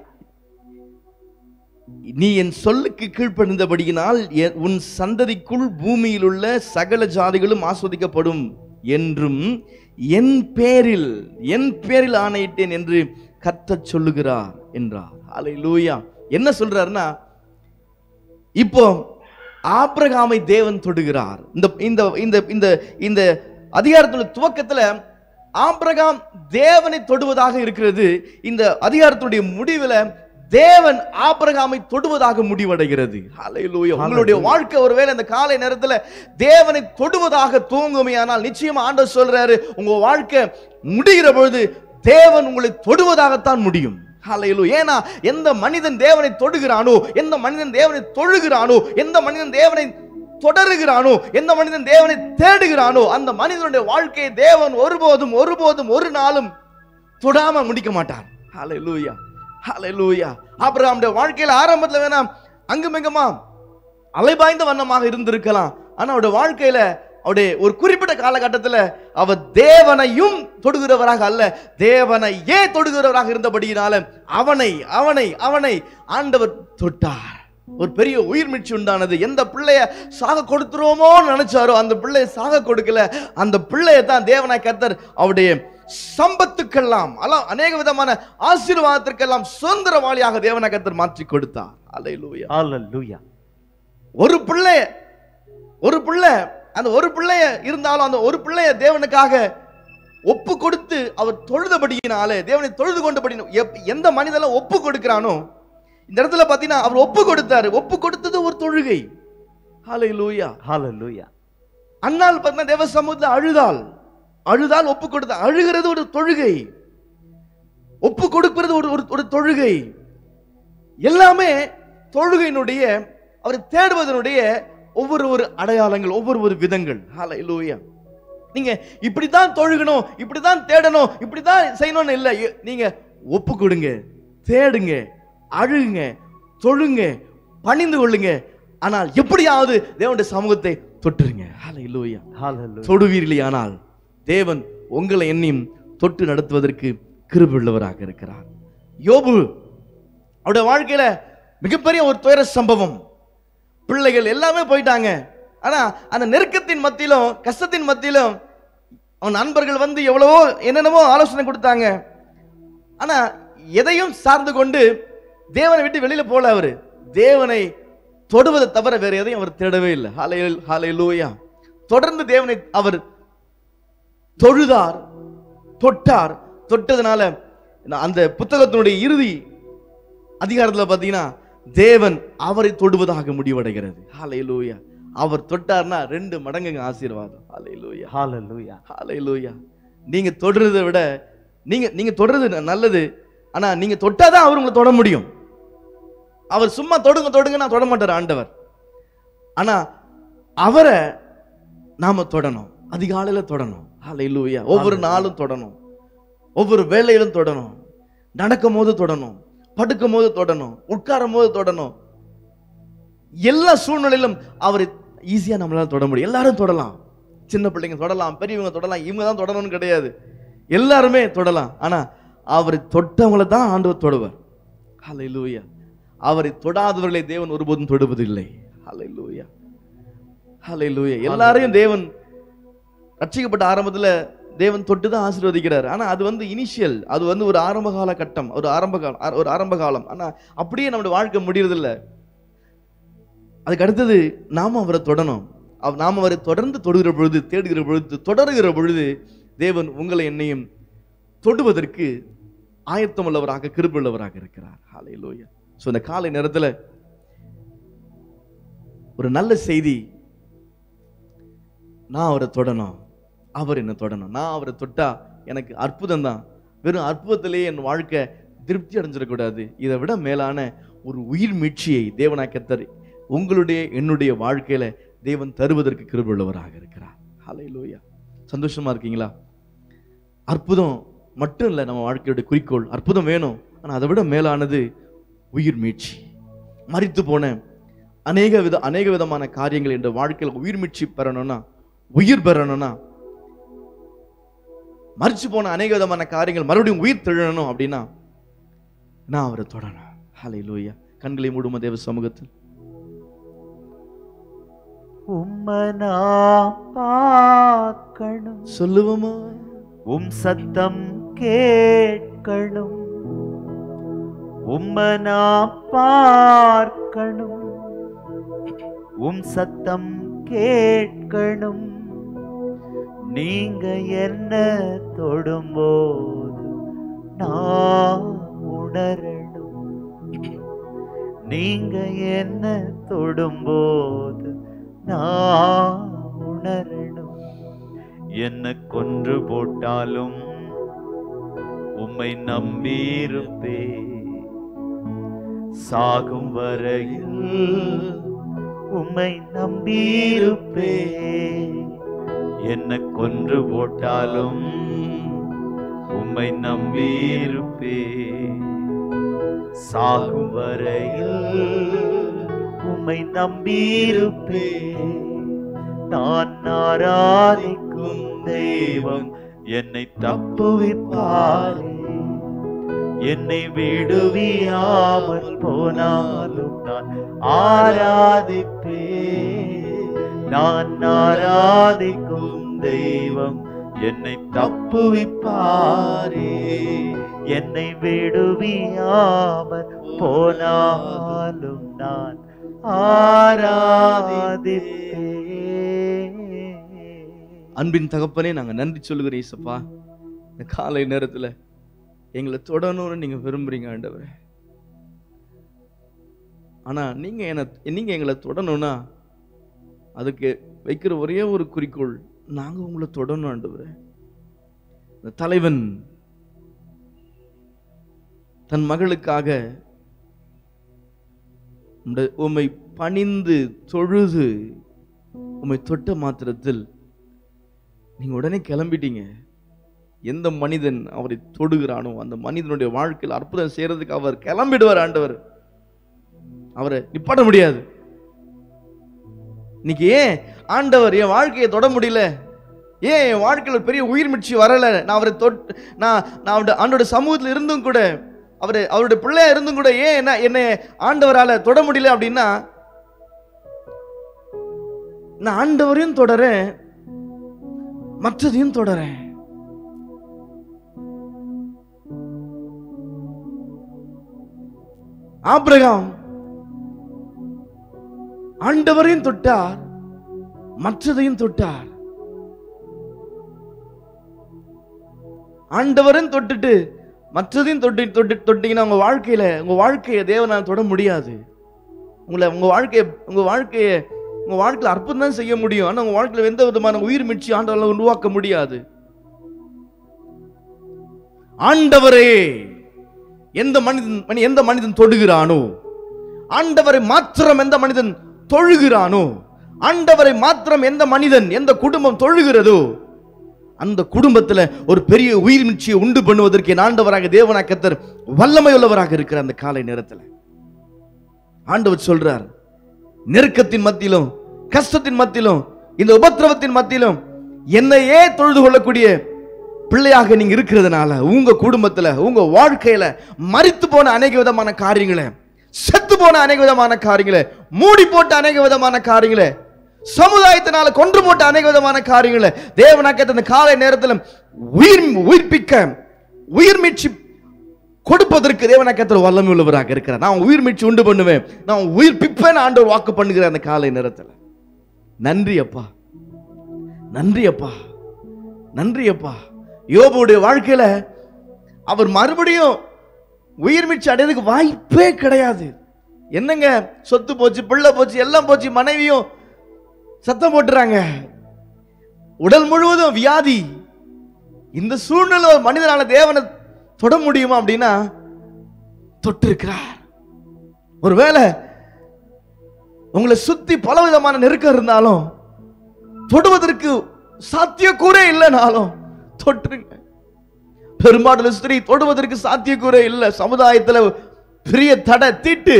நீ என் சொல்லுக்கு கீழ்ப்படிந்தபடியினால் என்- உன் சந்ததிக்குள் பூமியில் உள்ள சகல ஜாதிகளும் ஆஸ்வதிக்கப்படும் என்றும் என் பேரில் என் பேரில் ஆணையிட்டேன் என்று கர்த்தர் சொல்லுகிறார் என்றார் ஹalleluya என்ன சொல்றாருன்னா இப்போ ஆபிரகாமை தேவன் தொடுகிறார் இந்த இந்த இந்த இந்த இந்த அதிகாரத்துல துவக்கத்துல ஆபிரகாம் தேவனை தொடுவதாக இருக்கிறது இந்த அதிகாரத்துடைய முடிவுல தேவன் ஆபிரகாமை தொடுவதாக முடிவடைகிறது ஹalleluya உங்களுடைய வாழ்க்கை ஒருவேளை இந்த காலை நேரத்துல தேவனை தொடுவதாக துவங்குமையானால் நிச்சயமா ஆண்டவர் சொல்றாரு உங்க வாழ்க்கை முடிகிற பொழுது தேவன் உங்களை தொடுவதாகத்தான் முடியும் ஹalleluya ஏன்னா எந்த மனிதன் தேவனை தொடுகிறானோ எந்த மனிதன் தேவனை தொழுகிறானோ எந்த மனிதன் தேவனை தொடருகிறானோ எந்த மனிதன் தேவனை தேடுகிறானோ அந்த மனிதனுடைய வாழ்க்கையை தேவன் ஒருபோதும் ஒருபோதும் ஒரு நாளும் தொடாம முடிக்க மாட்டார் ஹalleluya ஹalleluya ஆபிரகாமுடைய வாழ்க்கையில ஆரம்பத்துல வேணா அங்குமிங்குமா அலைபாய்ந்த வண்ணமாக இருந்திருக்கலாம் ஆனா அவருடைய வாழ்க்கையில அவருடைய ஒரு குறிப்பிட்ட காலகட்டத்துல அவர் தேவனையும் தொடுகிறவராக அல்ல தேவனையே தொடுகிறவராக இருந்தபடியினால அவனை அவனை அவனை ஆண்டவர் தொட்டார் ஒரு பெரிய உயிர் மீட்சி உண்டானது எந்த பிள்ளைய சாக கொடுத்துருவோமோ நினைச்சாரோ அந்த பிள்ளைய சாக கொடுக்கல அந்த பிள்ளைய தான் தேவனாய் கர்த்தர் அவருடைய சம்பத்துக்கெல்லாம் அல்ல அநேக விதமான ஆசீர்வாதத்திற்கெல்லாம் சுதந்திரவாளியாக தேவனாய் கர்த்தர் மாற்றி கொடுத்தார் அல்லேலூயா Hallelujah. ஒரு பிள்ளை ஒரு பிள்ளை அந்த ஒரு பிள்ளைய இருந்தாலும் அந்த ஒரு பிள்ளைய தேவனுக்காக ஒப்பு கொடுத்து அவர் தொழுதபடியினாலே தேவனை தொழுது கொண்டபடி எப்- எந்த மனிதன ஒப்பு கொடுக்கிறானோ இந்த இடத்துல பாத்தீங்கன்னா அவர் ஒப்பு கொடுத்தாரு ஒப்பு கொடுத்தது ஒரு தொழுகை ஹalleluya Hallelujah. அண்ணால் பார்த்தீங்கன்னா தேவ சமூகத்தில் அழுதாள் அழுதால் ஒப்பு கொடுத்த அழுகிறது ஒரு தொழுகை ஒப்பு கொடுக்கிறது ஒரு ஒரு- ஒரு தொழுகை எல்லாமே தொழுகையினுடைய அவரை தேடுவதனுடைய ஒவ்வொரு ஒரு அடையாளங்கள் ஒவ்வொரு ஒரு விதங்கள் ஹalleluya நீங்க இப்படித்தான் தொழுகணும் இப்படித்தான் தேடணும் இப்படித்தான் செய்யணும்னு இல்லை எ- நீங்க ஒப்பு கொடுங்க தேடுங்க அழுகுங்க தொழுங்க பணிந்து கொள்ளுங்க ஆனால் எப்படியாவது தேவனுடைய சமூகத்தை தொட்டுருங்க ஹalleluya Hallelujah. தொடுவீர்களேயானால் தேவன் உங்களை என்னையும் தொட்டு நடத்துவதற்கு கிருபுள்ளவராக இருக்கிறார் யோபு அவருடைய வாழ்க்கையில மிகப்பெரிய ஒரு துயர சம்பவம் பிள்ளைகள் எல்லாமே போயிட்டாங்க ஆனா அந்த நெருக்கத்தின் மத்தியிலும் கஷ்டத்தின் மத்தியிலும் அவன் நண்பர்கள் வந்து எவ்வளவோ என்னென்னமோ ஆலோசனை கொடுத்தாங்க ஆனா எதையும் சார்ந்து கொண்டு தேவனை விட்டு வெளியில போல அவரு தேவனை தொடுவதை தவிர வேற எதையும் அவர் தேடவே இல்லை ஹாலே ஹாலே லூயா தொடர்ந்து தேவனை அவர் தொழுதார் தொட்டார் தொட்டதுனால அந்த புத்தகத்தினுடைய இறுதி அதிகாரத்துல பாத்தீங்கன்னா தேவன் அவரை தொடுவதாக முடிவடைகிறது ஹalleluya அவர் தொட்டார்னா ரெண்டு மடங்குங்க ஆசீர்வாதம் ஹalleluya Hallelujah. ஹalleluya நீங்க தொடுறதை விட நீங்க நீங்க தொடுறது ந- நல்லது ஆனா நீங்க தொட்டாதான் அவர் உங்களை தொட முடியும் அவர் சும்மா தொடுங்க தொடுங்க நான் தொட மாட்டார் ஆண்டவர் ஆனா அவரை நாம தொடணும் அதிகாலையில தொடணும் ஹalleluya ஒவ்வொரு நாளும் தொடணும் ஒவ்வொரு வேலையிலும் தொடணும் நடக்கும் போது தொடணும் படுக்கும் போது தொடணும் உட்காரும் போது தொடணும் எல்லா சூழ்நிலையிலும் அவரை ஈஸியா நம்மளால தொட முடியும் எல்லாரும் தொடலாம் சின்ன பிள்ளைங்க தொடலாம் பெரியவங்க தொடலாம் இவங்க தான் தொடணும்னு கிடையாது எல்லாருமே தொடலாம் ஆனா அவரை தொட்டவங்களை தான் ஆண்டவர் தொடுவார் ஹalleluya அவரை தொடாதவர்களை தேவன் ஒருபோதும் தொடுவதில்லை ஹalleluya ஹalleluya எல்லாரையும் தேவன் ரட்சிக்கப்பட்ட ஆரம்பத்துல தேவன் தொட்டு தான் ஆசீர்வதிக்கிறார் ஆனா அது வந்து இனிஷியல் அது வந்து ஒரு ஆரம்ப கால கட்டம் ஒரு ஆரம்ப காலம் ஆ- ஒரு ஆரம்ப காலம் ஆனா அப்படியே நம்முடைய வாழ்க்கை முடியறதில்ல அதுக்கு அடுத்தது நாம அவரை தொடணும் அவ- நாம அவரை தொடர்ந்து தொடுகிற பொழுது தேடுகிற பொழுது தொடருகிற பொழுது தேவன் உங்களை என்னையும் தொடுவதற்கு ஆயத்தமுள்ளவராக கிருபுள்ளவராக இருக்கிறார் ஹalleluya ஸோ இந்த காலை நேரத்துல ஒரு நல்ல செய்தி நான் அவரை தொடணும் அவர் என்ன தொடணும் நான் அவரை தொட்டா எனக்கு அற்புதம் தான் வெறும் அற்புதத்திலேயே என் வாழ்க்கை திருப்தி அடைஞ்சிடக்கூடாது இதை விட மேலான ஒரு உயிர் மீட்சியை தேவனாய் கர்த்தர் உங்களுடைய என்னுடைய வாழ்க்கையில தேவன் தருவதற்கு கிருபுள்ளவராக இருக்கிறார் ஹalleluya சந்தோஷமா இருக்கீங்களா அற்புதம் மட்டும் இல்லை நம்ம வாழ்க்கையோட குறிக்கோள் அற்புதம் வேணும் ஆனா அதை விட மேலானது உயிர் மீட்சி மரித்து போன அநேக வித அநேக விதமான காரியங்கள் என்ற வாழ்க்கையில் உயிர் மீட்சி பெறணும்னா உயிர் பெறணும்னா மறிச்சு போன அநேக விதமான காரியங்கள் மறுபடியும் உயிர் தெழணும் அப்படின்னா நான் அவரை தொடணும் ஹலை லூயா கண்களை மூடும தேவ சமூகத்தில் உம்மை நான் பார்க்கணும் சொல்லுவோமா உம் சத்தம் கேட்கணும் உம்மை நான் பார்க்கணும் உம் சத்தம் கேட்கணும் நீங்க என்ன தொடும்போது நான் உணரணும் நீங்க என்ன தொடும்போது நான் உணரணும் என்ன கொன்று போட்டாலும் உம்மை நம்பியிருப்பே சாகும் வரையில் உம்மை நம்பியிருப்பே என்ன கொன்று போட்டாலும் உம்மை நம்பியிருப்பே சாகும் வரையில் உம்மை நம்பியிருப்பே நான் ஆராதிக்கும் தெய்வம் என்னை தப்புவிப்பாரே என்னை விடுவியாமல் போனாலும் நான் ஆராதிப்பே நான் ஆராதிக்கும் தெய்வம் என்னை தப்புவிப்பாரே என்னை விடுவியாமல் போனாலும் நான் ஆராதிப்பே அன்பின் தகப்பனே நாங்க நன்றி சொல்லுகிறோம் இயேசப்பா இந்த காலை நேரத்துல எங்களை தொடணும்னு நீங்க விரும்புறீங்க ஆண்டவரே ஆனா நீங்க என்ன நீங்க எங்களை தொடணும்னா அதுக்கு வைக்கிற ஒரே ஒரு குறிக்கோள் நாங்க உங்களை தொடணும் ஆண்டவரே இந்த தலைவன் தன் மகளுக்காக உம்முடைய- உம்மை பணிந்து தொழுது உம்மை தொட்ட மாத்திரத்தில் நீங்க உடனே கிளம்பிட்டீங்க எந்த மனிதன் அவரை தொடுகிறானோ அந்த மனிதனுடைய வாழ்க்கையில் அற்புதம் செய்யறதுக்கு அவர் கிளம்பிடுவார் ஆண்டவர் அவரை நிப்பாட்ட முடியாது இன்னைக்கு ஏன் ஆண்டவர் என் வாழ்க்கையை தொட முடியல ஏன் என் வாழ்க்கையில் ஒரு பெரிய உயிர் மிச்சி வரல நான் அவரை தொட் நான் நான் அவருடைய ஆண்டோட சமூகத்தில் இருந்தும் கூட அவர் அவருடைய பிள்ளையா இருந்தும் கூட ஏன் என்ன என்னை ஆண்டவரால தொட முடியல அப்படின்னா நான் ஆண்டவரையும் தொடரேன் மற்றதையும் தொடரேன் ஆபிரகாம் ஆண்டவரையும் தொட்டார் மற்றதையும் தொட்டார் ஆண்டவரையும் தொட்டுட்டு மற்றதையும் தொட்டு தொட்டு தொட்டீங்கன்னா உங்க வாழ்க்கையில உங்க வாழ்க்கையை தேவனால தொட முடியாது உங்களை உங்க வாழ்க்கையை உங்க வாழ்க்கையை உங்க வாழ்க்கையில அற்புதம் தான் செய்ய முடியும் ஆனா உங்க வாழ்க்கையில எந்த விதமான உயிர் மிச்சி ஆண்டவரால் உருவாக்க முடியாது ஆண்டவரே எந்த மனிதன் மனி- எந்த மனிதன் தொடுகிறானோ ஆண்டவரை மாத்திரம் எந்த மனிதன் தொழுகிறானோ ஆண்டவரை மாத்திரம் எந்த மனிதன் எந்த குடும்பம் தொழுகிறதோ அந்த குடும்பத்துல ஒரு பெரிய உயிர் மிச்சியை உண்டு பண்ணுவதற்கு என் ஆண்டவராக தேவனாக்கத்தர் வல்லமை உள்ளவராக இருக்கிற அந்த காலை நேரத்துல ஆண்டவர் சொல்றார் நெருக்கத்தின் மத்தியிலும் கஷ்டத்தின் மத்தியிலும் இந்த உபத்திரவத்தின் மத்தியிலும் என்னையே தொழுது கொள்ளக்கூடிய பிள்ளையாக நீங்க இருக்கிறதுனால உங்க குடும்பத்துல உங்க வாழ்க்கையில மரித்து போன அநேக விதமான காரியங்களை செத்து போன அநேக விதமான காரியங்களை மூடி போட்ட அநேக விதமான காரியங்களை சமுதாயத்தினால கொன்று போட்ட அநேக விதமான காரியங்களை தேவனாக்க அந்த காலை நேரத்தில் உயிர் உயிர்ப்பிக்க உயிர் மீட்சி கொடுப்பதற்கு தேவனாக்கத்தில் வல்லமை உள்ளவராக இருக்கிறார் நான் உயிர் மீட்சி உண்டு பண்ணுவேன் நான் உயிர்ப்பிப்பேன் ஆண்டவர் வாக்கு பண்ணுகிறேன் அந்த காலை நேரத்தில் நன்றி அப்பா நன்றி அப்பா நன்றி அப்பா யோபுடைய வாழ்க்கையில அவர் மறுபடியும் உயிர் மீட்சி அடையறதுக்கு வாய்ப்பே கிடையாது என்னங்க சொத்து போச்சு பிள்ளை போச்சு எல்லாம் போச்சு மனைவியும் சத்தம் போட்டுறாங்க உடல் முழுவதும் வியாதி இந்த சூழ்நிலை ஒரு மனிதனால தேவனை தொட முடியுமா அப்படின்னா தொட்டிருக்கிறார் ஒருவேளை உங்களை சுத்தி பல விதமான நெருக்கம் இருந்தாலும் தொடுவதற்கு சாத்தியக்கூறே இல்லைனாலும் தொட்டுருங்க பெரும்பாலும் ஸ்திரீ தொடுவதற்கு சாத்தியக்கூறே இல்லை சமுதாயத்துல பெரிய தடை தீட்டு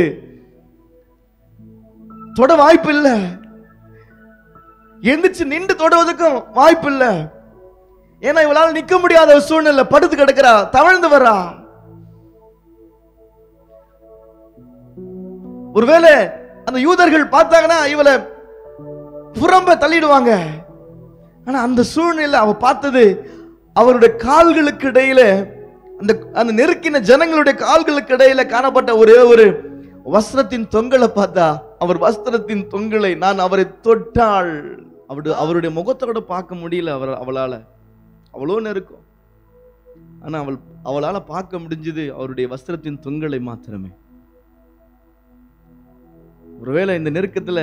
தொட வாய்ப்பு இல்லை எந்திரிச்சு நின்று தொடுவதற்கும் வாய்ப்பு இல்லை ஏன்னா இவளால நிக்க முடியாத ஒரு சூழ்நிலை படுத்து கிடக்கிறா தவழ்ந்து வரா ஒருவேளை அந்த யூதர்கள் பார்த்தாங்கன்னா இவளை புறம்ப தள்ளிடுவாங்க ஆனா அந்த சூழ்நிலை அவ பார்த்தது அவருடைய கால்களுக்கு இடையில அந்த அந்த நெருக்கின ஜனங்களுடைய கால்களுக்கு இடையில காணப்பட்ட ஒரே ஒரு வஸ்திரத்தின் தொங்கலை பார்த்தா அவர் வஸ்திரத்தின் தொங்கலை நான் அவரை தொட்டாள் அவருடைய அவருடைய முகத்தை கூட பார்க்க முடியல அவர் அவளால அவ்வளோ நெருக்கம் ஆனா அவள் அவளால பார்க்க முடிஞ்சது அவருடைய வஸ்திரத்தின் தொங்கலை மாத்திரமே ஒருவேளை இந்த நெருக்கத்துல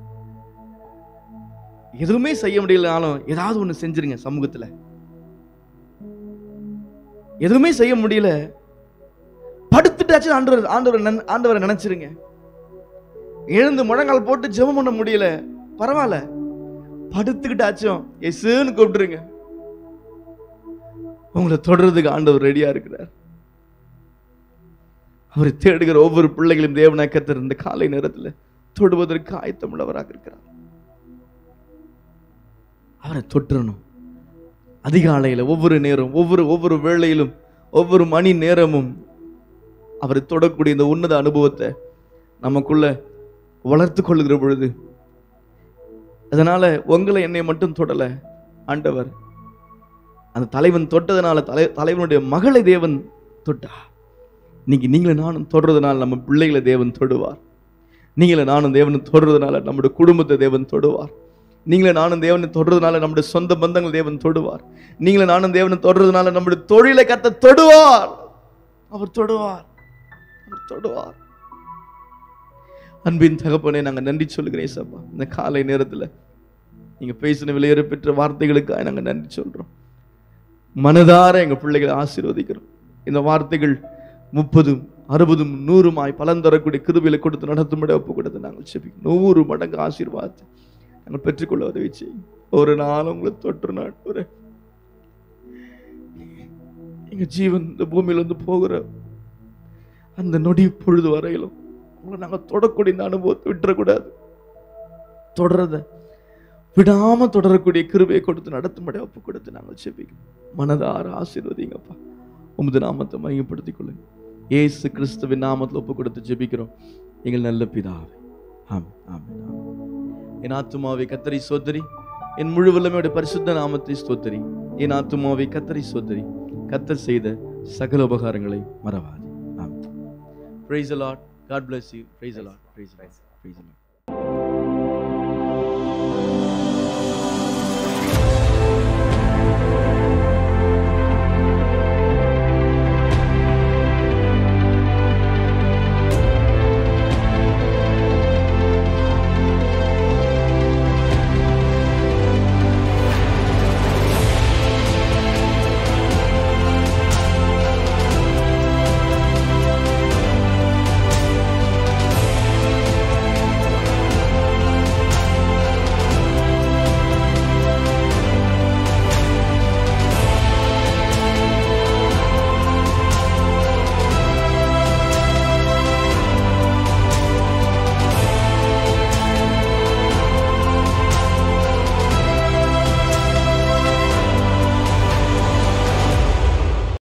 எதுவுமே செய்ய முடியலனாலும் ஏதாவது ஒண்ணு செஞ்சிருங்க சமூகத்துல எதுவுமே செய்ய முடியல படுத்துட்டாச்சும் ஆண்டவர் ஆண்டவர் நினை- ஆண்டவரை நினைச்சிருங்க எழுந்து முழங்கால் போட்டு ஜெபம் பண்ண முடியல பரவாயில்ல படுத்துக்கிட்டாச்சும் எசுன்னு கூப்பிட்டுருங்க உங்களை தொடர்றதுக்கு ஆண்டவர் ரெடியா இருக்கிறார் அவரை தேடுகிற ஒவ்வொரு பிள்ளைகளையும் தேவனாய் கத்தர் இந்த காலை நேரத்துல தொடுவதற்கு ஆயத்தமுள்ளவராக இருக்கிறார் அவரை தொற்றணும் அதிகாலையில ஒவ்வொரு நேரம் ஒவ்வொரு ஒவ்வொரு வேளையிலும் ஒவ்வொரு மணி நேரமும் அவரை தொடக்கூடிய இந்த உன்னத அனுபவத்தை நமக்குள்ள வளர்த்து கொள்ளுகிற பொழுது அதனால உங்களை என்னை மட்டும் தொடல ஆண்டவர் அந்த தலைவன் தொட்டதனால தலை தலைவனுடைய மகளை தேவன் தொட்டா இன்னைக்கு நீங்களும் நானும் தொடுறதுனால நம்ம பிள்ளைகளை தேவன் தொடுவார் நீங்களும் நானும் தேவனை தொடுறதுனால நம்முடைய குடும்பத்தை தேவன் தொடுவார் நீங்களும் நானும் தேவனை தொடுறதுனால நம்முடைய சொந்த பந்தங்கள் தேவன் தொடுவார் நீங்களும் நானும் தேவனை தொடுறதுனால நம்முடைய தொழிலை கத்த தொடுவார் அவர் தொடுவார் அவர் தொடுவார் அன்பின் தகப்பனே நாங்க நன்றி சொல்லுகிறேன் சப்பா இந்த காலை நேரத்துல நீங்க பேசின விலையேற பெற்ற வார்த்தைகளுக்காக நாங்க நன்றி சொல்றோம் மனதார எங்க பிள்ளைகளை ஆசீர்வதிக்கிறோம் இந்த வார்த்தைகள் முப்பதும் அறுபதும் நூறுமாய் பலன் தரக்கூடிய கிருபையில கொடுத்து நடத்தும்படி ஒப்பு கொடுத்து நாங்கள் செபிக்கிறோம் நூறு மடங்கு ஆசீர்வாதத்தை நாங்கள் பெற்றுக்கொள்ள உதவி செய்யும் ஒரு நாள் உங்களை தொற்று நாட்டு எங்க ஜீவன் இந்த பூமியில இருந்து போகிற அந்த நொடி பொழுது வரையிலும் உங்களை நாங்கள் தொடக்கூடிய இந்த அனுபவத்தை விட்டுறக்கூடாது தொடரத விடாம தொடரக்கூடிய கிருபையை கொடுத்து நடத்தும்படி ஒப்பு கொடுத்து நாங்கள் செபிக்கிறோம் மனதார ஆசீர்வதிங்கப்பா உமது நாமத்தை மையப்படுத்திக் கொள்ளுங்க ஏசு கிறிஸ்துவின் நாமத்தில் ஒப்பு கொடுத்து ஜெபிக்கிறோம் எங்கள் நல்ல பிதாவே ஆமென் ஆமென் ஆமென் என் ஆத்துமாவை கத்தரி சோதரி என் முழு வல்லமையோட பரிசுத்த நாமத்தை ஸ்தோத்தரி என் ஆத்துமாவை கத்தரி சோதரி கத்தர் செய்த சகல உபகாரங்களை மறவாது ஆமென் praise the lord god bless you praise the lord praise the lord praise the lord